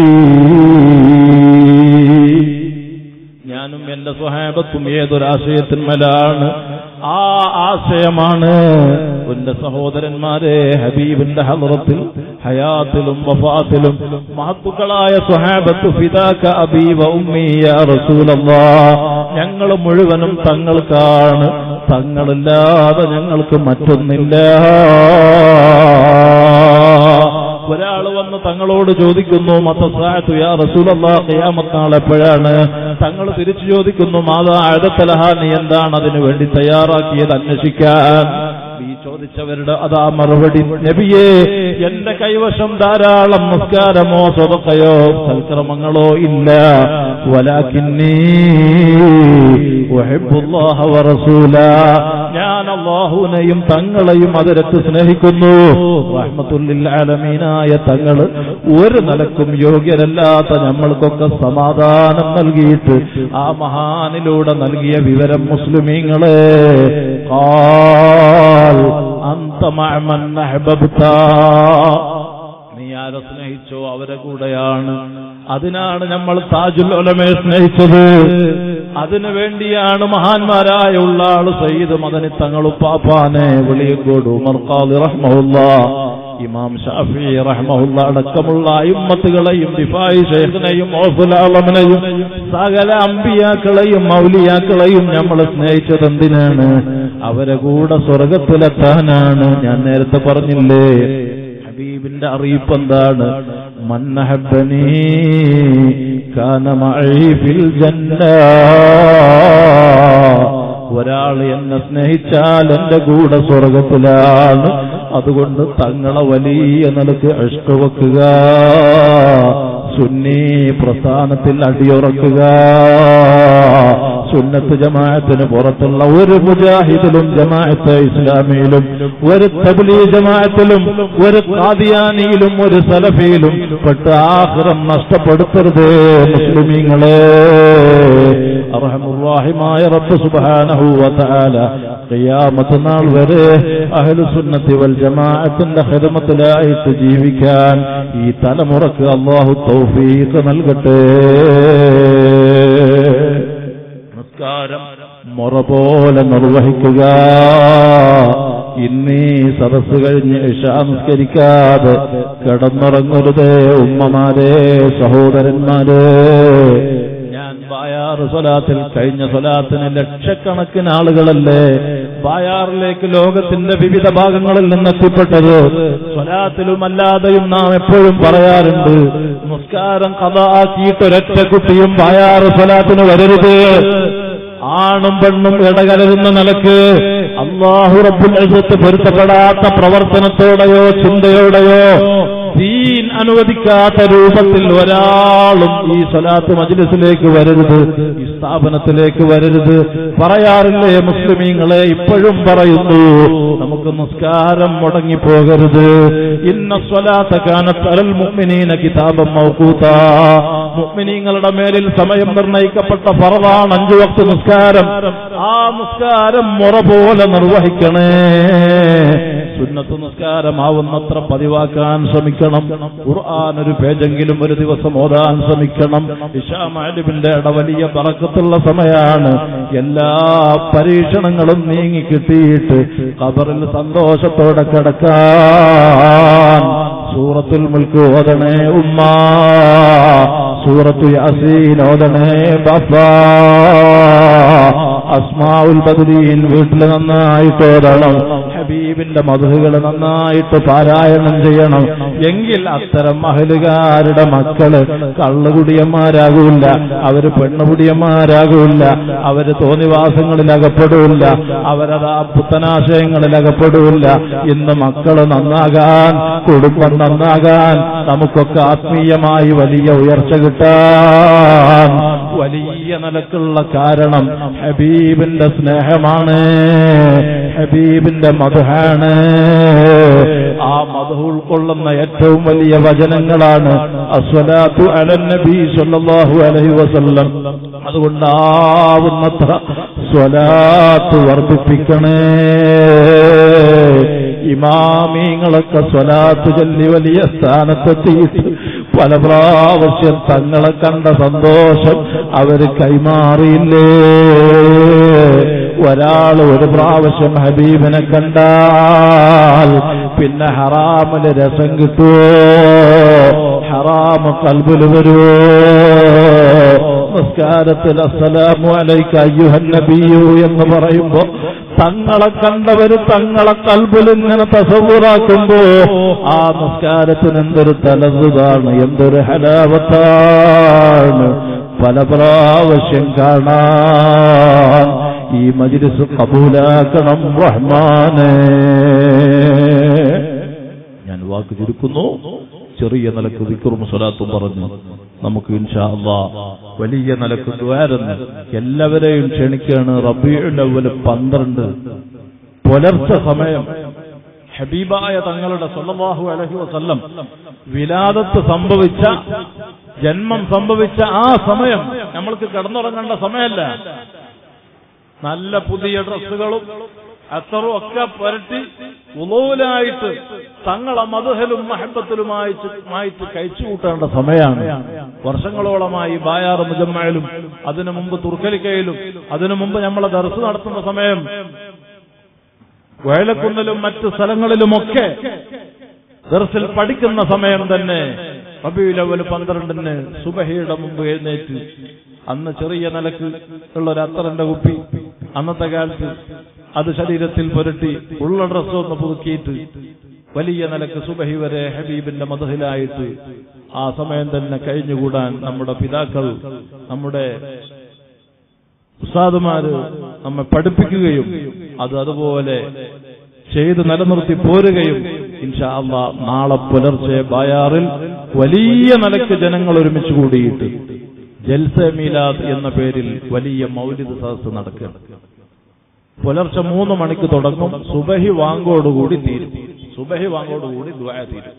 ഞാനും എന്റെ സ്വഹാബത്തും ഏതൊരാശയത്തിന്മേലാണ് ആ ആശയമാണ് എന്റെ സഹോദരന്മാരെ ഹബീബിന്റെ ഹലറത്തിൽ ഹയാത്തിലും വഫാത്തിലും മഹത്തുക്കളായ സ്വഹാബത്ത് ഫിദാക്ക അബീവ ഉമ്മിയ റസൂലല്ലാ ഞങ്ങൾ മുഴുവനും തങ്ങൾക്കാണ് തങ്ങളില്ലാതെ ഞങ്ങൾക്ക് മറ്റൊന്നില്ല ഒരാൾ വന്ന് തങ്ങളോട് ചോദിക്കുന്നു മത്തസായത്തു യാ റസൂലല്ലാ ഖിയാമത്ത് നാൾ എപ്പോഴാണ് തങ്ങൾ തിരിച്ചു ചോദിക്കുന്നു മാതാ അഴുതലഹ നീ എന്താണ് അതിനു വേണ്ടി തയ്യാറാക്കിയത് അന്വേഷിക്കാൻ ഈ ചോദിച്ചവരുടെ അതാ മറുപടി നബിയേ എന്റെ കൈവശം ധാരാളം നമസ്കാരമോ സ്വതക്കയോ സൽക്രമങ്ങളോ ഇല്ല വലാക്കിന്നീ ഉഹിബ്ബുല്ലാഹ വറസൂല ഞാൻ അള്ളാഹുവിനെയും തങ്ങളെയും അതിരത്ത് സ്നേഹിക്കുന്നു റഹ്മത്തുല്ലിൽ ആലമീനായ തങ്ങൾ ഒരു നിലക്കും യോഗ്യരല്ലാത്ത നമ്മൾക്കൊക്കെ സമാധാനം നൽകിയിട്ട് ആ മഹാനിലൂടെ നൽകിയ വിവരം മുസ്ലിമീങ്ങളെ قال أنت مع من أحببت നീ ആരെ സ്നേഹിച്ചോ അവരെ കൂടെയാണ് അതിനാണ് നമ്മൾ താജുൽ ഉലമയെ സ്നേഹിച്ചത് അതിനു വേണ്ടിയാണ് മഹാന്മാരായ ഉള്ള ആള് സയ്യിദ് മദനി തങ്ങളുപ്പാപ്പാനെ വെളിയങ്കോട് ഉമർ ഖാദി റഹ്മഹുല്ല ഇമാം ഷാഫി റഹ്മഹുല്ല അടക്കമുള്ള അയിമ്മത്തുകളെയും ദിഫായി ഷെയ്ഖിനെയും ഓഫുലാളമിനെയും സകല അമ്പിയാക്കളെയും മൗലിയാക്കളെയും നമ്മൾ സ്നേഹിച്ചത് എന്തിനാണ് അവരെ കൂടെ സ്വർഗത്തിലെത്താനാണ് ഞാൻ നേരത്തെ പറഞ്ഞില്ലേ ഹബീബിന്റെ അറിയിപ്പ് എന്താണ് മന്നഹബനി കാനമഴി ഫിൽ ജന്ന ഒരാൾ എന്നെ സ്നേഹിച്ചാൽ എന്റെ കൂടെ സ്വർഗത്തിലാണ് അതുകൊണ്ട് തങ്ങളെ വലിയ നിലക്ക് ഇഷ്ടവെക്കുക സുന്നി പ്രസ്ഥാനത്തിൽ അടിയുറക്കുക സുന്നത്ത് ജമാഅത്തിന് പുറത്തുള്ള ഒരു മുജാഹിദിലും ജമാഅത്ത് ഇസ്ലാമിയിലും ഒരു തബ്ലീ ജമാഅത്തിലും ഒരു ഖാദിയാനിയിലും ഒരു സലഫിയിലും പെട്ട് ആഹ്റം നഷ്ടപ്പെടുത്തരുത് മുസ്ലിമീങ്ങളെ അർഹമുറാഹിമായ റബ്ബ് സുബ്ഹാനഹു വതആല ഖിയാമത്ത് നാൾ വരെ അഹ്ലു സുന്നത്തി വൽ ജമാഅത്തിന്റെ ഖിദ്മത്തിലായിട്ട് ജീവിക്കാൻ ഈ തലമുറക്ക് അല്ലാഹു തൗഫീഖ് നൽകട്ടെ നമസ്കാരം മുറ പോലെ നിർവഹിക്കുക ഇന്നീ സദസ് കഴിഞ്ഞ് ഇഷാ നിസ്കരിക്കാതെ കിടന്നുറങ്ങരുതേ ഉമ്മമാരെ സഹോദരന്മാരെ ഞാൻ ബായാറ് സ്വലാത്തിൽ കഴിഞ്ഞ സ്വലാത്തിന് ലക്ഷക്കണക്കിന് ആളുകളല്ലേ ബായാറിലേക്ക് ലോകത്തിന്റെ വിവിധ ഭാഗങ്ങളിൽ നിന്ന് എത്തിപ്പെട്ടത് സ്വലാത്തിലും അല്ലാതെയും നാം എപ്പോഴും പറയാറുണ്ട് നമസ്കാരം കഥ ആക്കിയിട്ടൊരൊറ്റ കുട്ടിയും ബായാറ് സ്വലാത്തിന് വരരുത് ആണും പെണ്ണും ഇടകലരുന്ന നിലക്ക് അള്ളാഹു റബ്ബുൽ ഇസ്സത്ത് പൊരുത്തപ്പെടാത്ത പ്രവർത്തനത്തോടെയോ ചിന്തയോടെയോ ദീൻ അനുവദിക്കാത്ത രൂപത്തിൽ ഒരാളും ഈ സ്വലാത്ത് മജ്ലിസിലേക്ക് വരരുത് ഈ സ്ഥാപനത്തിലേക്ക് വരരുത് പറയാറില്ലേ മുസ്ലിമീങ്ങളെ ഇപ്പോഴും പറയുന്നു നമുക്ക് നിസ്കാരം മുടങ്ങിപ്പോകരുത് ഇന്ന സ്വലാത്ത കാനത്തരൽ മുഅ്മിനീന കിതാബം മൗഖൂത മുഅ്മിനീങ്ങളുടെ മേലിൽ സമയം നിർണയിക്കപ്പെട്ട ഫറവാണ് അഞ്ചു വക്ത് നിസ്കാരം ആ നിസ്കാരം മുറ പോലെ നിർവഹിക്കണേ സുന്നത്ത് നിസ്കാരമാവുന്നത്ര പതിവാക്കാൻ ശ്രമിക്കണം ഖുർആൻ ഒരു പേജെങ്കിലും ഒരു ദിവസം ഓതാൻ ശ്രമിക്കണം ഇഷാമാലിബിന്റെ ഇടവലിയ പറക്കത്തുള്ള സമയാണ് എല്ലാ പരീക്ഷണങ്ങളും നീങ്ങി കിട്ടിയിട്ട് ഖബറിൽ സന്തോഷത്തോടെ കിടക്കാൻ സൂറത്തുൽ മുൽക്ക് ഓതണേ ഉമ്മ സൂറത്തു യാസീൻ ഓതണേ ബഫ അസ്മാഉൽ ബദരീൻ വീട്ടിൽ നന്നായിട്ട് ഓതണം ഹബീബിന്റെ മധുകൾ നന്നായിട്ട് പാരായണം ചെയ്യണം എങ്കിൽ അത്തരം മഹലുകാരുടെ മക്കള് കള്ളുകുടിയന്മാരാകൂല അവര് പെണ്ണുകുടിയന്മാരാകൂല അവര് തോന്നിവാസങ്ങളിൽ അകപ്പെടൂല അവരതാ പുത്തനാശയങ്ങളിൽ അകപ്പെടൂല ഇന്ന് മക്കള് നന്നാകാൻ കുടുംബം നന്നാകാൻ നമുക്കൊക്കെ ആത്മീയമായി വലിയ ഉയർച്ച കിട്ടാൻ വലിയ നിലക്കുള്ള കാരണം ഹബീബിന്റെ സ്നേഹമാണ് ഹബീബിന്റെ മധുഹാണ് ആ മധു ഉൾക്കൊള്ളുന്ന ഏറ്റവും വലിയ വചനങ്ങളാണ് അസ്വലാത്തു അലൻ നബി സല്ലല്ലാഹു അലൈഹി വസല്ലം അതുകൊണ്ടാവുന്നത്ര സ്വലാത്ത് വർദ്ധിപ്പിക്കണേ ഇമാമീങ്ങളൊക്കെ സ്വലാത്ത് ചൊല്ലി വലിയ സ്ഥാനത്തെത്തിയിട്ട് പല പ്രാവശ്യം തങ്ങളെ കണ്ട സന്തോഷം അവര് കൈമാറിയില്ലേ ഒരാൾ ഒരു പ്രാവശ്യം ഹബീബിനെ കണ്ടാൽ പിന്നെ ഹറാമിന് രസം കിട്ടുവോ ഹറാമ് കൽബിൽ വരുവോ നമസ്കാരത്തിൽ അസ്സലാമു അലൈക അയ്യുഹൻ നബിയു എന്ന് പറയുമ്പോ തങ്ങളെ കണ്ടവര് തങ്ങളെ കൽബിൽ ഇങ്ങനെ തസവുറാക്കുമ്പോ ആ നമസ്കാരത്തിന് എന്തൊരു തലതാണ് എന്തൊരു ഹലാവത്താണ് പല പ്രാവശ്യം കാണാൻ ഈ മജിലിസ് കബൂലാക്കണം റഹ്മാനെ ഞാൻ വാക്ക് ചുരുക്കുന്നു ചെറിയ നിലക്ക് വിക്രും സ്വലാത്തും പറഞ്ഞു നമുക്ക് ഇൻഷാ അള്ളാ വലിയ നിലക്ക് ദ്വാരെന്ന് എല്ലാവരെയും ക്ഷണിക്കുകയാണ് റബീഉൽ അവ്വൽ പന്ത്രണ്ട് പുലർച്ചെ സമയം ഹബീബായ തങ്ങളുടെ സല്ലല്ലാഹു അലൈഹി വസല്ലം വിലാദത്ത് സംഭവിച്ച ജന്മം സംഭവിച്ച ആ സമയം നമ്മൾക്ക് കിടന്നുറങ്ങേണ്ട സമയമല്ല നല്ല പുതിയ ഡ്രസ്സുകളും അത്തറും ഒക്കെ പുരട്ടി ഉളവിലായിട്ട് തങ്ങളെ മധുഹലും മഹബത്തിലുമായിട്ട് മായിട്ട് കഴിച്ചു കൂട്ടേണ്ട സമയമാണ് വർഷങ്ങളോളമായി ബായാർ മുജമ്മയിലും അതിനു മുമ്പ് തുർക്കലിക്കയിലും അതിനു മുമ്പ് നമ്മളെ ദർസ് നടത്തുന്ന സമയം വേലക്കുന്നിലും മറ്റു സ്ഥലങ്ങളിലുമൊക്കെ ദർസിൽ പഠിക്കുന്ന സമയം തന്നെ റബിയുലവൽ പന്ത്രണ്ടിന് സുബഹിയുടെ മുമ്പ് എഴുന്നേറ്റ് അന്ന് ചെറിയ നിലക്ക് ഉള്ള ഒരു അത്തറിന്റെ കുപ്പി അന്നത്തെ കാലത്ത് അത് ശരീരത്തിൽ പുരട്ടി ഉള്ള ഡ്രസ്സ് ഒന്ന് പുതുക്കിയിട്ട് വലിയ നിലക്ക് സുബഹി വരെ ഹബീബിന്റെ മതഹിലായിട്ട് ആ സമയം തന്നെ കഴിഞ്ഞുകൂടാൻ നമ്മുടെ പിതാക്കൾ നമ്മുടെ ഉസ്താദുമാര് നമ്മെ പഠിപ്പിക്കുകയും അത് അതുപോലെ ചെയ്ത് നിലനിർത്തി പോരുകയും ഇൻഷാ അള്ളാ നാളെ പുലർച്ചെ ബായാറിൽ വലിയ നിലക്ക് ജനങ്ങൾ ഒരുമിച്ച് കൂടിയിട്ട് ജൽസ മീലാദ് എന്ന പേരിൽ വലിയ മൗലിദ് സദസ് നടക്കുകയാണ് പുലർച്ചെ മൂന്ന് മണിക്ക് തുടങ്ങും സുബഹി വാങ്കോടുകൂടി തീരും സുബഹി വാങ്കോടുകൂടി ദ്വായ തീരും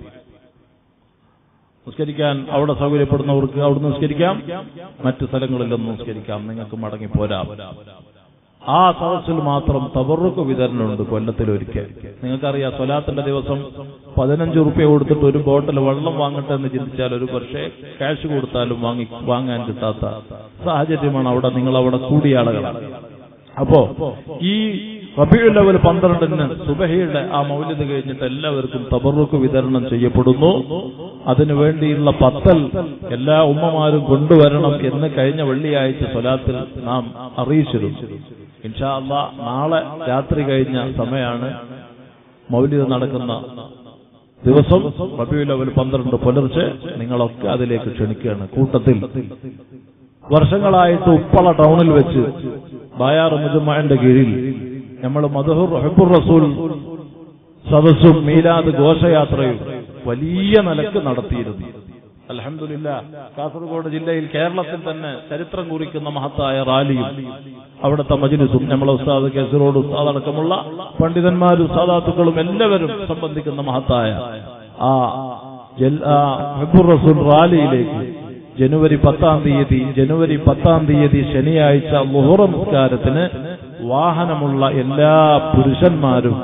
നിസ്കരിക്കാൻ അവിടെ സൗകര്യപ്പെടുന്നവർക്ക് അവിടെ നിസ്കരിക്കാം മറ്റു സ്ഥലങ്ങളിലൊന്നും നിസ്കരിക്കാം നിങ്ങൾക്ക് മടങ്ങി പോരാം ആ സദസ്സിൽ മാത്രം തബറുക്ക് വിതരണമുണ്ട് കൊല്ലത്തിൽ ഒരിക്കൽ നിങ്ങൾക്കറിയാം സ്വലാത്തിന്റെ ദിവസം പതിനഞ്ച് റുപ്യ കൊടുത്തിട്ട് ഒരു ബോട്ടിൽ വെള്ളം വാങ്ങട്ടെ എന്ന് ചിന്തിച്ചാൽ ഒരു പക്ഷേ ക്യാഷ് കൊടുത്താലും വാങ്ങി വാങ്ങാൻ കിട്ടാത്ത സാഹചര്യമാണ് അവിടെ നിങ്ങൾ അവിടെ കൂടിയ ആളുകളാണ് അപ്പോ ഈ റബിയുൽ ലെവൽ പന്ത്രണ്ടിന് സുബഹയുടെ ആ മൗല്യത കഴിഞ്ഞിട്ട് എല്ലാവർക്കും തബറുക്ക് വിതരണം ചെയ്യപ്പെടുന്നു അതിനു വേണ്ടിയുള്ള പത്തൽ എല്ലാ ഉമ്മമാരും കൊണ്ടുവരണം എന്ന് കഴിഞ്ഞ വെള്ളിയാഴ്ച സ്വലാത്തിൽ നാം അറിയിച്ചിരുന്നു ഇൻഷാ അള്ളാ നാളെ രാത്രി കഴിഞ്ഞ സമയമാണ് മൗലിക നടക്കുന്ന ദിവസം റബിയുൽ ലെവൽ പന്ത്രണ്ട് പുലർച്ചെ നിങ്ങളൊക്കെ അതിലേക്ക് ക്ഷണിക്കുകയാണ് കൂട്ടത്തിൽ വർഷങ്ങളായിട്ട് ഉപ്പള ടൗണിൽ വെച്ച് ബായാർ മുജുമാന്റെ കീഴിൽ നമ്മൾ മധുഹുർ ഹെബുർ റസൂൽ സദസ്സും മീലാദ് ഘോഷയാത്രയും വലിയ നിലക്ക് നടത്തിയിരുന്നു അലഹമില്ല കാസർഗോഡ് ജില്ലയിൽ കേരളത്തിൽ തന്നെ ചരിത്രം കുറിക്കുന്ന മഹത്തായ റാലിയും അവിടുത്തെ മജിലിസും നമ്മളെ ഉസ്താദ് കേസറോഡ് ഉസ്താദ് അടക്കമുള്ള പണ്ഡിതന്മാരും സാദാത്തുക്കളും എല്ലാവരും സംബന്ധിക്കുന്ന മഹത്തായ ആ ജൽ- ആ ഹെബുർ റസൂൽ റാലിയിലേക്ക് ജനുവരി പത്താം തീയതി ജനുവരി പത്താം തീയതി ശനിയാഴ്ച മുഹറ നമസ്കാരത്തിന് വാഹനമുള്ള എല്ലാ പുരുഷന്മാരും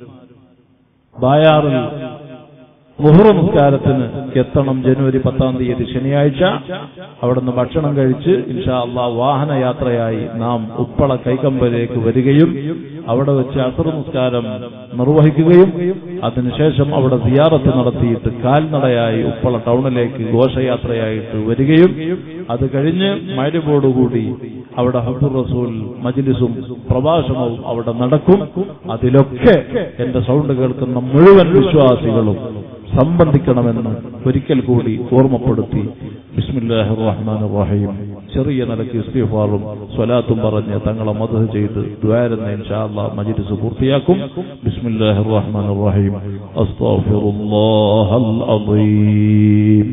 ബായാറിൽ മുഹറ നമസ്കാരത്തിന് എത്തണം ജനുവരി പത്താം തീയതി ശനിയാഴ്ച അവിടുന്ന് ഭക്ഷണം കഴിച്ച് ഇൻഷാ അള്ളാ വാഹനയാത്രയായി നാം ഉപ്പള കൈക്കമ്പലേക്ക് വരികയും അവിടെ വെച്ച് അസർ നിസ്കാരം നിർവഹിക്കുകയും അതിനുശേഷം അവിടെ സിയാറത്ത് നടത്തിയിട്ട് കാൽനടയായി ഉപ്പള ടൗണിലേക്ക് ഘോഷയാത്രയായിട്ട് വരികയും അത് കഴിഞ്ഞ് മരുപോടുകൂടി അവിടെ ഹബ്ദുർ റസൂൽ മജ്ലിസും പ്രഭാഷണവും അവിടെ നടക്കും അതിലൊക്കെ എന്റെ സൗണ്ട് കേൾക്കുന്ന മുഴുവൻ വിശ്വാസികളും സംബന്ധിക്കണമെന്ന് ഒരിക്കൽ കൂടി ഓർമ്മപ്പെടുത്തി ബിസ്മില്ലാഹി റഹ്മാൻ റഹീം ചെറിയ നിലയ്ക്ക് ഇസ്തിഫാറും സ്വലാത്തും പറഞ്ഞ് തങ്ങളെ മദഹ ചെയ്ത് ദ്വാരെന്ന് ഇൻഷാല്ല മജിലിസ് പൂർത്തിയാക്കും ബിസ്മില്ലാഹി റഹ്മാൻ റഹീം അസ്തഗ്ഫിറുല്ലാഹൽ അദീം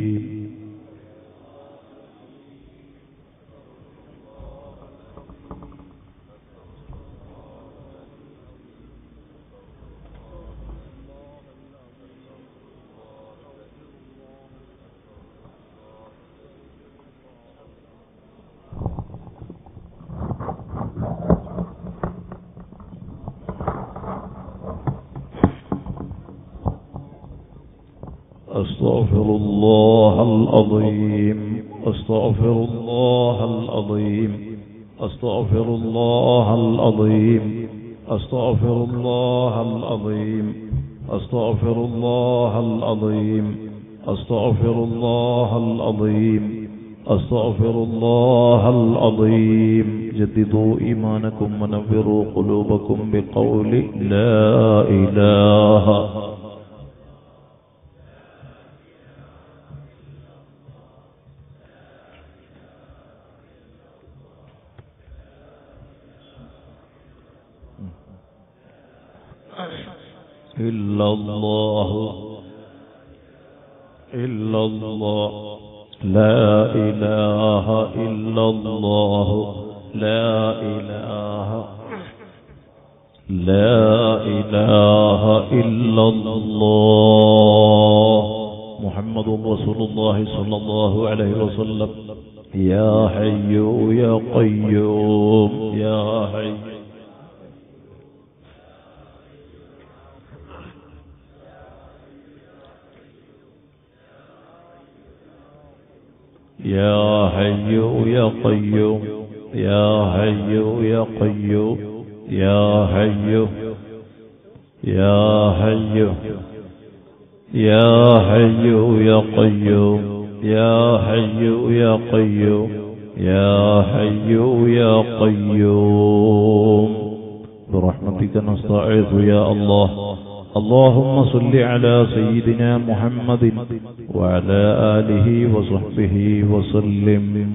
أستغفر الله العظيم أستغفر الله العظيم أستغفر الله العظيم أستغفر الله العظيم أستغفر الله العظيم أستغفر الله العظيم أستغفر الله العظيم جددوا إيمانكم ونفروا قلوبكم بقول لا إله إلا الله إلا الله لا إله إلا الله لا إله لا إله إلا الله محمد رسول الله صلى الله عليه وسلم يا حي يا قيوم يا حي يا حي يا قيوم يا حي يا قيوم يا حي يا حي يا حي يا قيوم يا حي يا قيوم يا حي يا قيوم برحمتك نستعيذ يا الله اللهم صل على سيدنا محمد وعلى آله وصحبه وسلم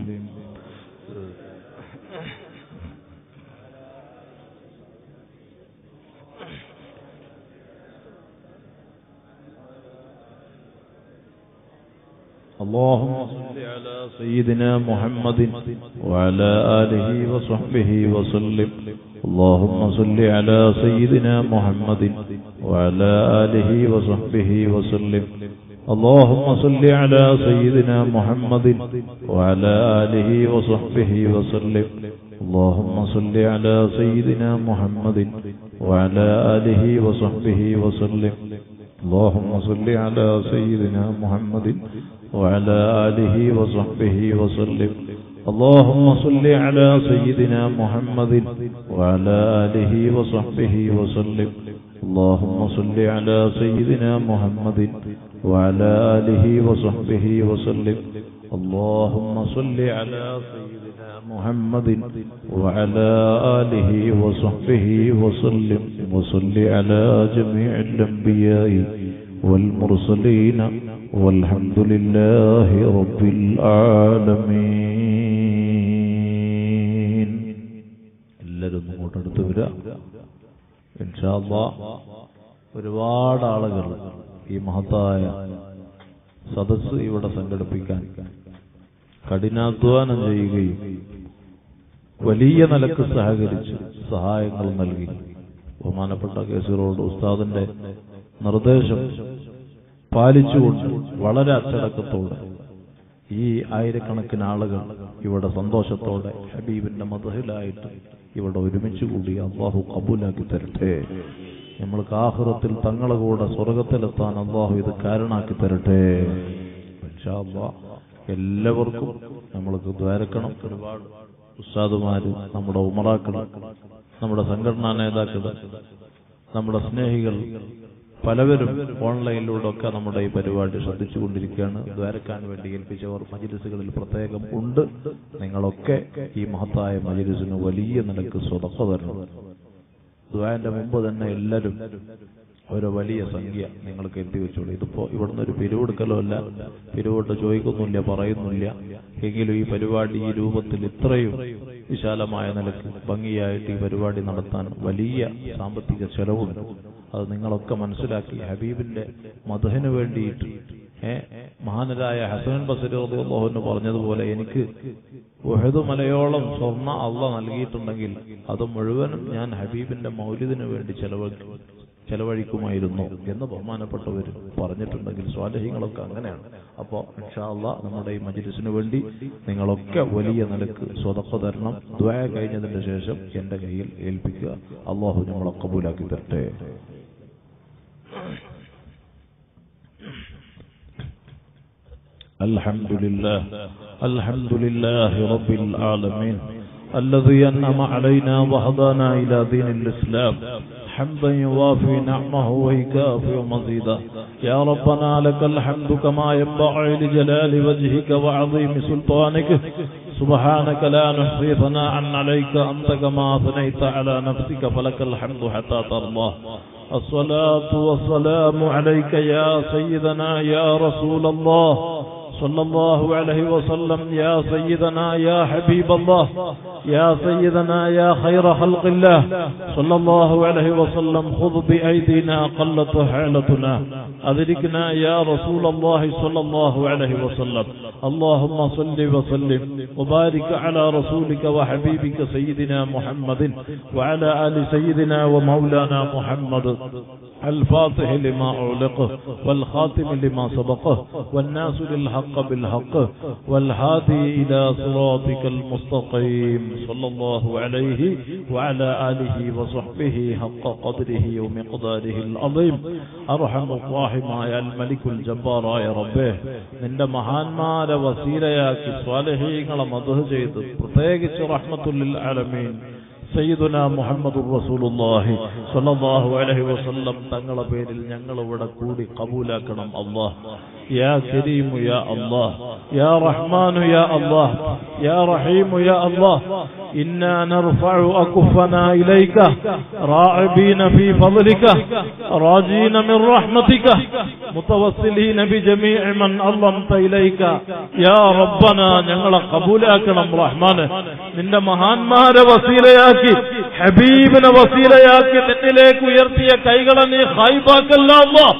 اللهم صل على سيدنا محمد وعلى آله وصحبه وسلم اللهم صل على سيدنا محمد وعلى آله وصحبه وسلم اللهم صل على سيدنا محمد وعلى آله وصحبه وسلم اللهم صل على سيدنا محمد وعلى آله وصحبه وسلم اللهم صل على سيدنا محمد وعلى آله وصحبه وسلم اللهم صل على سيدنا محمد وعلى آله وصحبه وسلم اللهم صل على سيدنا محمد وعلى آله وصحبه وسلم اللهم صل على سيدنا محمد وعلى آله وصحبه وسلم وصل على جميع الأنبياء والمرسلين والحمد لله رب العالمين എല്ലാവരും ഒന്ന് ഇങ്ങോട്ടടുത്ത് വരിക ഇൻഷാല്ലാ ഒരുപാട് ആളുകൾ ഈ മഹത്തായ സദസ്സ് ഇവിടെ സംഘടിപ്പിക്കാൻ കഠിനാധ്വാനം ചെയ്യുകയും വലിയ നിലക്ക് സഹകരിച്ച് സഹായങ്ങൾ നൽകി ബഹുമാനപ്പെട്ട കേസുകളോട് ഉസ്താദിന്റെ നിർദ്ദേശം പാലിച്ചുകൊണ്ട് വളരെ അച്ചടക്കത്തോടെ ഈ ആയിരക്കണക്കിന് ആളുകൾ ഇവിടെ സന്തോഷത്തോടെ ഹബീബിന്റെ മതഹിലായിട്ട് ഇവിടെ ഒരുമിച്ച് കൂടി അള്ളാഹു കബൂലാക്കി തരട്ടെ നമ്മൾക്ക് ആഹുറത്തിൽ തങ്ങളെ കൂടെ സ്വർഗത്തിലെത്താൻ അള്ളാഹു ഇത് കാരണാക്കി തരട്ടെ ഇൻഷാ അല്ലാഹ് എല്ലാവർക്കും നമ്മൾക്ക് ദ്വാരക്കണം ഒരുപാട് ഉസ്താദുമാര് നമ്മുടെ ഉമറാക്കൾ നമ്മുടെ സംഘടനാ നേതാക്കൾ നമ്മുടെ സ്നേഹികൾ പലവരും ഓൺലൈനിലൂടെ ഒക്കെ നമ്മുടെ ഈ പരിപാടി ശ്രദ്ധിച്ചുകൊണ്ടിരിക്കുകയാണ് ദ്വാരക്കാൻ വേണ്ടി ഏൽപ്പിച്ചവർ മജിലിസുകളിൽ പ്രത്യേകം ഉണ്ട് നിങ്ങളൊക്കെ ഈ മഹത്തായ മജിലിസിന് വലിയ നിലക്ക് സ്വതക്ക തരണം ദ്വാന്റെ മുമ്പ് തന്നെ എല്ലാവരും ഒരു വലിയ സംഖ്യ നിങ്ങൾക്ക് എഴുതി വെച്ചോളൂ ഇതിപ്പോ ഇവിടുന്ന് ഒരു പിരിവെടുക്കലോ അല്ല പിരിവോട്ട് ചോദിക്കുന്നില്ല പറയുന്നില്ല എങ്കിലും ഈ പരിപാടി ഈ രൂപത്തിൽ ഇത്രയും വിശാലമായ നിലക്ക് ഭംഗിയായിട്ട് ഈ പരിപാടി നടത്താൻ വലിയ സാമ്പത്തിക ചെലവുണ്ട് അത് നിങ്ങളൊക്കെ മനസ്സിലാക്കി ഹബീബിന്റെ മധുഹിന് വേണ്ടിയിട്ട് ഏ മഹാനരായ ഹസൻ ബസരി റളിയല്ലാഹു പറഞ്ഞതുപോലെ എനിക്ക് ഉഹദ് മലയോളം സ്വർണ്ണ അള്ള നൽകിയിട്ടുണ്ടെങ്കിൽ അത് മുഴുവനും ഞാൻ ഹബീബിന്റെ മൗലിദിന് വേണ്ടി ചെലവ് ചെലവഴിക്കുമായിരുന്നു എന്ന് ബഹുമാനപ്പെട്ടവർ പറഞ്ഞിട്ടുണ്ടെങ്കിൽ സ്വാലഹ്യങ്ങളൊക്കെ അങ്ങനെയാണ് അപ്പോൾ ഇൻഷാല്ല നമ്മുടെ ഈ മജിലിസിന് വേണ്ടി നിങ്ങളൊക്കെ വലിയ നിലക്ക് സ്വതക്ക തരണം ദ്വയ കഴിഞ്ഞതിന്റെ ശേഷം എന്റെ കയ്യിൽ ഏൽപ്പിക്കുക അള്ളാഹു നമ്മളെ കബൂലാക്കി തരട്ടെ الحمد لله الحمد لله رب العالمين الذي أنعم علينا وهدانا إلى دين الإسلام حمدا يوافي نعمه ويكافئ مزيدا يا ربنا لك الحمد كما ينبغي لجلال وجهك وعظيم سلطانك سبحانك لا نحصي ثناء عليك أنت كما أثنيت على نفسك فلك الحمد حتى ترضى الصلاة والسلام عليك يا سيدنا يا رسول الله صلى الله عليه وسلم يا سيدنا يا حبيب الله يا سيدنا يا خير خلق الله صلى الله عليه وسلم خذ بأيدينا قلت حالتنا أدركنا يا رسول الله صلى الله عليه وسلم اللهم صل وسلم وبارك على رسولك وحبيبك سيدنا محمد وعلى آل سيدنا ومولانا محمد الفاتح لما أعلق والخاتم لما سبقه والناس للحق بالحق والهادي إلى صراطك المستقيم صلى الله عليه وعلى آله وصحبه حق قدره ومقداره العظيم أرحم الراحم يا الملك الجبار يا ربه നിന്റെ മഹാന്മാരെ വസീലയാക്കി സ്വാലഹീങ്ങളെ മധു ചെയ്ത് പ്രത്യേകിച്ച് റഹ്മത്തുല്ലിൽ ആലമീൻ സയ്യിദുന മുഹമ്മദ് റസൂലുള്ളാഹി സ്വല്ലല്ലാഹു അലൈഹി വസല്ലം തങ്ങളെ പേരിൽ ഞങ്ങൾ ഇവിടെ കൂടി കബൂലാക്കണം അല്ലാഹ് യാ കരീം യാ അല്ലാഹ് യാ റഹ്മാൻ യാ അല്ലാഹ് യാ റഹീം യാ അല്ലാഹ് إنا نرفع أكفنا إليك راعبين في فضلك راجين من رحمتك متوسلين بجميع من أظلمت إليك يا ربنا ഞങ്ങളെ കബൂലാക്കണം റഹ്മാന് നിന്റെ മഹാന്മാരെ വസീലയാക്കി ഹബീബിനെ വസീലയാക്കി നിന്നിലേക്ക് ഉയർത്തിയ കൈകളെ നീ ഹായിബാക്കല്ല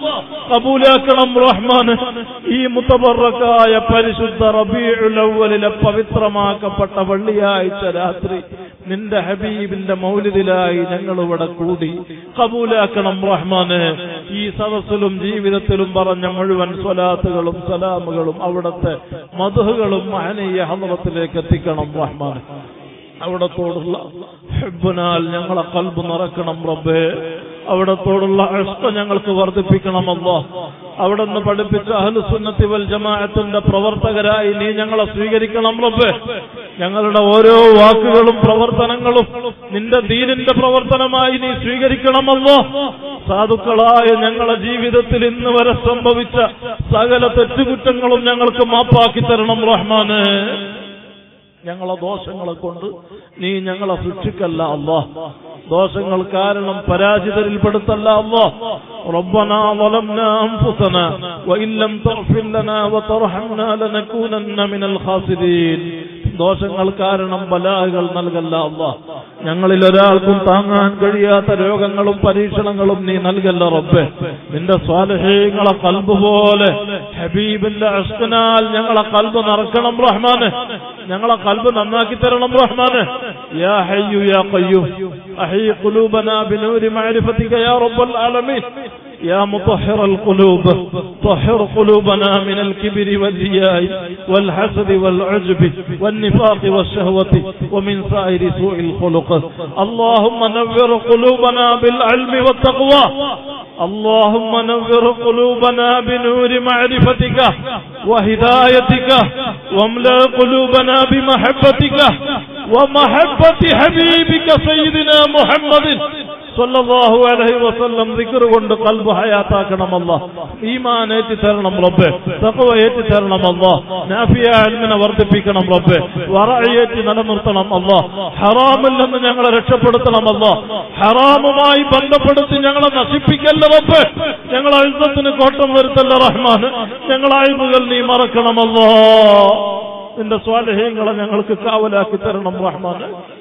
കബൂലാക്കണം റഹ്മാന് ഈ മുത്തബറക്കായ പരിശുദ്ധ റബീഉലവലിലെ പവിത്രമാക്കപ്പെട്ട വെള്ളിയാഴ്ച രാത്രി നിന്റെ ഹബീബിന്റെ മൗലിദിലായി ഞങ്ങൾ ഇവിടെ കൂടി കബൂലാക്കണം റഹ്മാന് ഈ സദസ്സിലും ജീവിതത്തിലും പറഞ്ഞ മുഴുവൻ സ്വലാത്തുകളും സലാമുകളും അവിടുത്തെ മധുഹുകളും മഹനീയ ഹദ്റത്തിലേക്ക് എത്തിക്കണം റഹ്മാൻ അവിടത്തോടുള്ള ഹെബിനാൽ ഞങ്ങളെ കൽബ് നിറക്കണം റബ്ബേ അവിടത്തോടുള്ള അഷ്ക ഞങ്ങൾക്ക് വർദ്ധിപ്പിക്കണമല്ലോ അവിടെ നിന്ന് പഠിപ്പിച്ച അഹ്ലുസുന്നത്തി വൽ ജമാഅത്തിന്റെ പ്രവർത്തകരായി നീ ഞങ്ങളെ സ്വീകരിക്കണം റബ്ബേ ഞങ്ങളുടെ ഓരോ വാക്കുകളും പ്രവർത്തനങ്ങളും നിന്റെ ദീനിന്റെ പ്രവർത്തനമായി നീ സ്വീകരിക്കണമല്ലോ സാധുക്കളായ ഞങ്ങളുടെ ജീവിതത്തിൽ ഇന്ന് വരെ സംഭവിച്ച സകല തെറ്റുകുറ്റങ്ങളും ഞങ്ങൾക്ക് മാപ്പാക്കി തരണം റഹ്മാന് ഞങ്ങളെ ദോഷങ്ങളെ കൊണ്ട് നീ ഞങ്ങളെ ശിക്ഷിക്കല്ല അള്ളാ ദോഷങ്ങൾ കാരണം പരാജിതരിൽപ്പെടുത്തല്ല അള്ളാ ربنا ظلمنا أنفسنا وإن لم تغفر لنا وترحمنا لنكونن من الخاسرين ദോഷങ്ങൾ കാരണം ബലാഹുകൾ നൽകല്ല അല്ല ഞങ്ങളിൽ ഒരാൾക്കും താങ്ങാൻ കഴിയാത്ത രോഗങ്ങളും പരീക്ഷണങ്ങളും നീ നൽകല്ല റബ്ബെ നിന്റെ സ്വാലഹീങ്ങളെ കൽബ് പോലെ ഹബീബിന്റെ അഷ്കനാൽ ഞങ്ങളെ കൽബ് നിറക്കണം റഹ്മാന് ഞങ്ങളെ കൽബ് നന്നാക്കി തരണം റഹ്മാന് യാ ഹയ്യു യാ ഖയ്യൂം അഹീ ഖുലൂബനാ ബിനൂരി മഅരിഫതിക യാ റബ്ബൽ ആലമീൻ يا مطهر القلوب طهر قلوبنا من الكبر والرياء والحسد والعجب والنفاق والشهوة ومن سائر سوء الخلق اللهم نور قلوبنا بالعلم والتقوى اللهم نور قلوبنا بنور معرفتك وهدايتك واملأ قلوبنا بمحبتك ومحبة حبيبك سيدنا محمد സല്ലല്ലാഹു അലൈഹി വസല്ലം ദിക്ർ കൊണ്ട് കൽബ് ഹയാത്താക്കണം അല്ലാ ഈമാൻ ഏറ്റി തരണം റബ്ബേ തഖ്വ ഏറ്റി തരണം അല്ലാ നാഫിയ ഇൽമിനെ വർദ്ധിപ്പിക്കണം റബ്ബേ വറഅയേറ്റി നിലനിർത്തണം അല്ലാ ഹറാമിൽ നിന്ന് ഞങ്ങളെ രക്ഷപ്പെടുത്തണം അല്ലാ ഹറാമുമായി ബന്ധപ്പെടുത്തി ഞങ്ങളെ നശിപ്പിക്കല്ല റബ്ബേ ഞങ്ങളെ ഇസ്സത്തിന് കോട്ടം വരുത്തല്ല റഹ്മാൻ ഞങ്ങളെ അഴിമുകൾ നീ മറക്കണമല്ലോ നിന്റെ സ്വാലഹ്യങ്ങളെ ഞങ്ങൾക്ക് കാവലാക്കി തരണം റഹ്മാൻ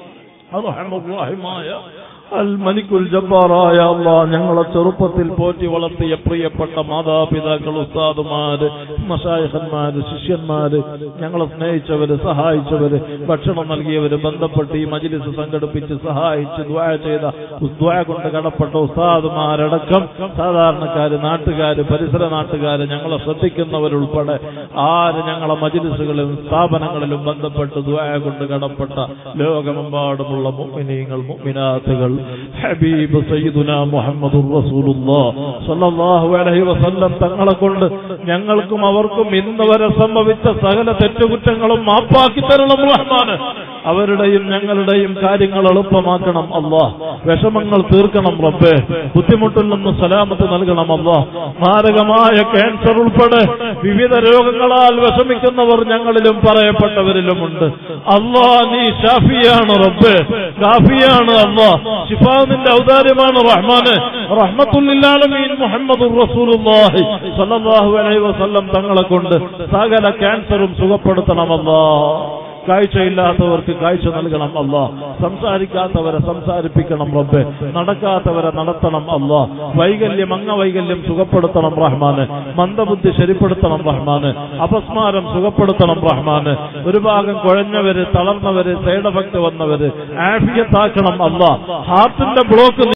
അർഹമുറാഹിമായ അൽ മലിക്കുൽ ജബ്ബാറായ അള്ളാഹ് ഞങ്ങളെ ചെറുപ്പത്തിൽ പോറ്റി വളർത്തിയ പ്രിയപ്പെട്ട മാതാപിതാക്കൾ ഉസ്താദുമാര് മഷായഹന്മാര് ശിഷ്യന്മാര് ഞങ്ങളെ സ്നേഹിച്ചവര് സഹായിച്ചവര് ഭക്ഷണം നൽകിയവര് ബന്ധപ്പെട്ട് ഈ മജിലിസ് സംഘടിപ്പിച്ച് സഹായിച്ച് ദ്വായ ചെയ്ത ദ്വായ കൊണ്ട് കടപ്പെട്ട ഉസ്താദുമാരടക്കം സാധാരണക്കാര് നാട്ടുകാര് പരിസര നാട്ടുകാര് ഞങ്ങളെ ശ്രദ്ധിക്കുന്നവരുൾപ്പെടെ ആര് ഞങ്ങളെ മജിലിസുകളിലും സ്ഥാപനങ്ങളിലും ബന്ധപ്പെട്ട് ദ്വായ കൊണ്ട് കടപ്പെട്ട ലോകമെമ്പാടുമുള്ള മുഅ്മിനീങ്ങൾ മുഅ്മിനാത്തുകൾ ഹബീബ് സയ്യിദുന മുഹമ്മദുർ റസൂലുള്ളാഹ് സ്വല്ലല്ലാഹു അലൈഹി വസല്ലം തങ്ങളെ കൊണ്ട് ഞങ്ങൾക്കും അവർക്കും ഇന്ന് വരെ സംഭവിച്ച സകല തെറ്റുകുറ്റങ്ങളും മാപ്പാക്കി തരണം റഹ്മാന് അവരുടെയും ഞങ്ങളുടെയും കാര്യങ്ങൾ എളുപ്പമാക്കണം അല്ലാഹ് വിഷമങ്ങൾ തീർക്കണം റബ്ബേ ബുദ്ധിമുട്ടിൽ നിന്ന് സലാമത്ത് നൽകണം അല്ലാഹ് മാരകമായ ക്യാൻസർ ഉൾപ്പെടെ വിവിധ രോഗങ്ങളാൽ വിഷമിക്കുന്നവർ ഞങ്ങളിലും പറയപ്പെട്ടവരിലുമുണ്ട് അല്ലാ നീ ഷാഫിയാണ് റബ്ബേ കാഫിയാണ് അല്ലാ ഷിഫാവിന്റെ ഔദാര്യമാണ് റഹ്മാന് റഹ്മത്തുല്ലാലമീൻ മുഹമ്മദ് റസൂലുള്ളാഹി സല്ലല്ലാഹു അലൈഹി വസല്ലം തങ്ങളെ കൊണ്ട് സകല ക്യാൻസറും സുഖപ്പെടുത്തണമല്ലാ കാഴ്ചയില്ലാത്തവർക്ക് കാഴ്ച നൽകണം അല്ലാ സംസാരിക്കാത്തവരെ സംസാരിപ്പിക്കണം റബ്ബെ നടക്കാത്തവരെ നടത്തണം അല്ലാ വൈകല്യം അംഗവൈകല്യം സുഖപ്പെടുത്തണം റഹ്മാന് മന്ദബുദ്ധി ശരിപ്പെടുത്തണം റഹ്മാന് അപസ്മാരം സുഖപ്പെടുത്തണം റഹ്മാന് ഒരു ഭാഗം കുഴഞ്ഞവര് തളർന്നവര് സൈഡ് എഫക്ട് വന്നവര് ആഫിയത്താക്കണം അല്ലാ ഹാർട്ടിന്റെ ബ്ലോക്ക്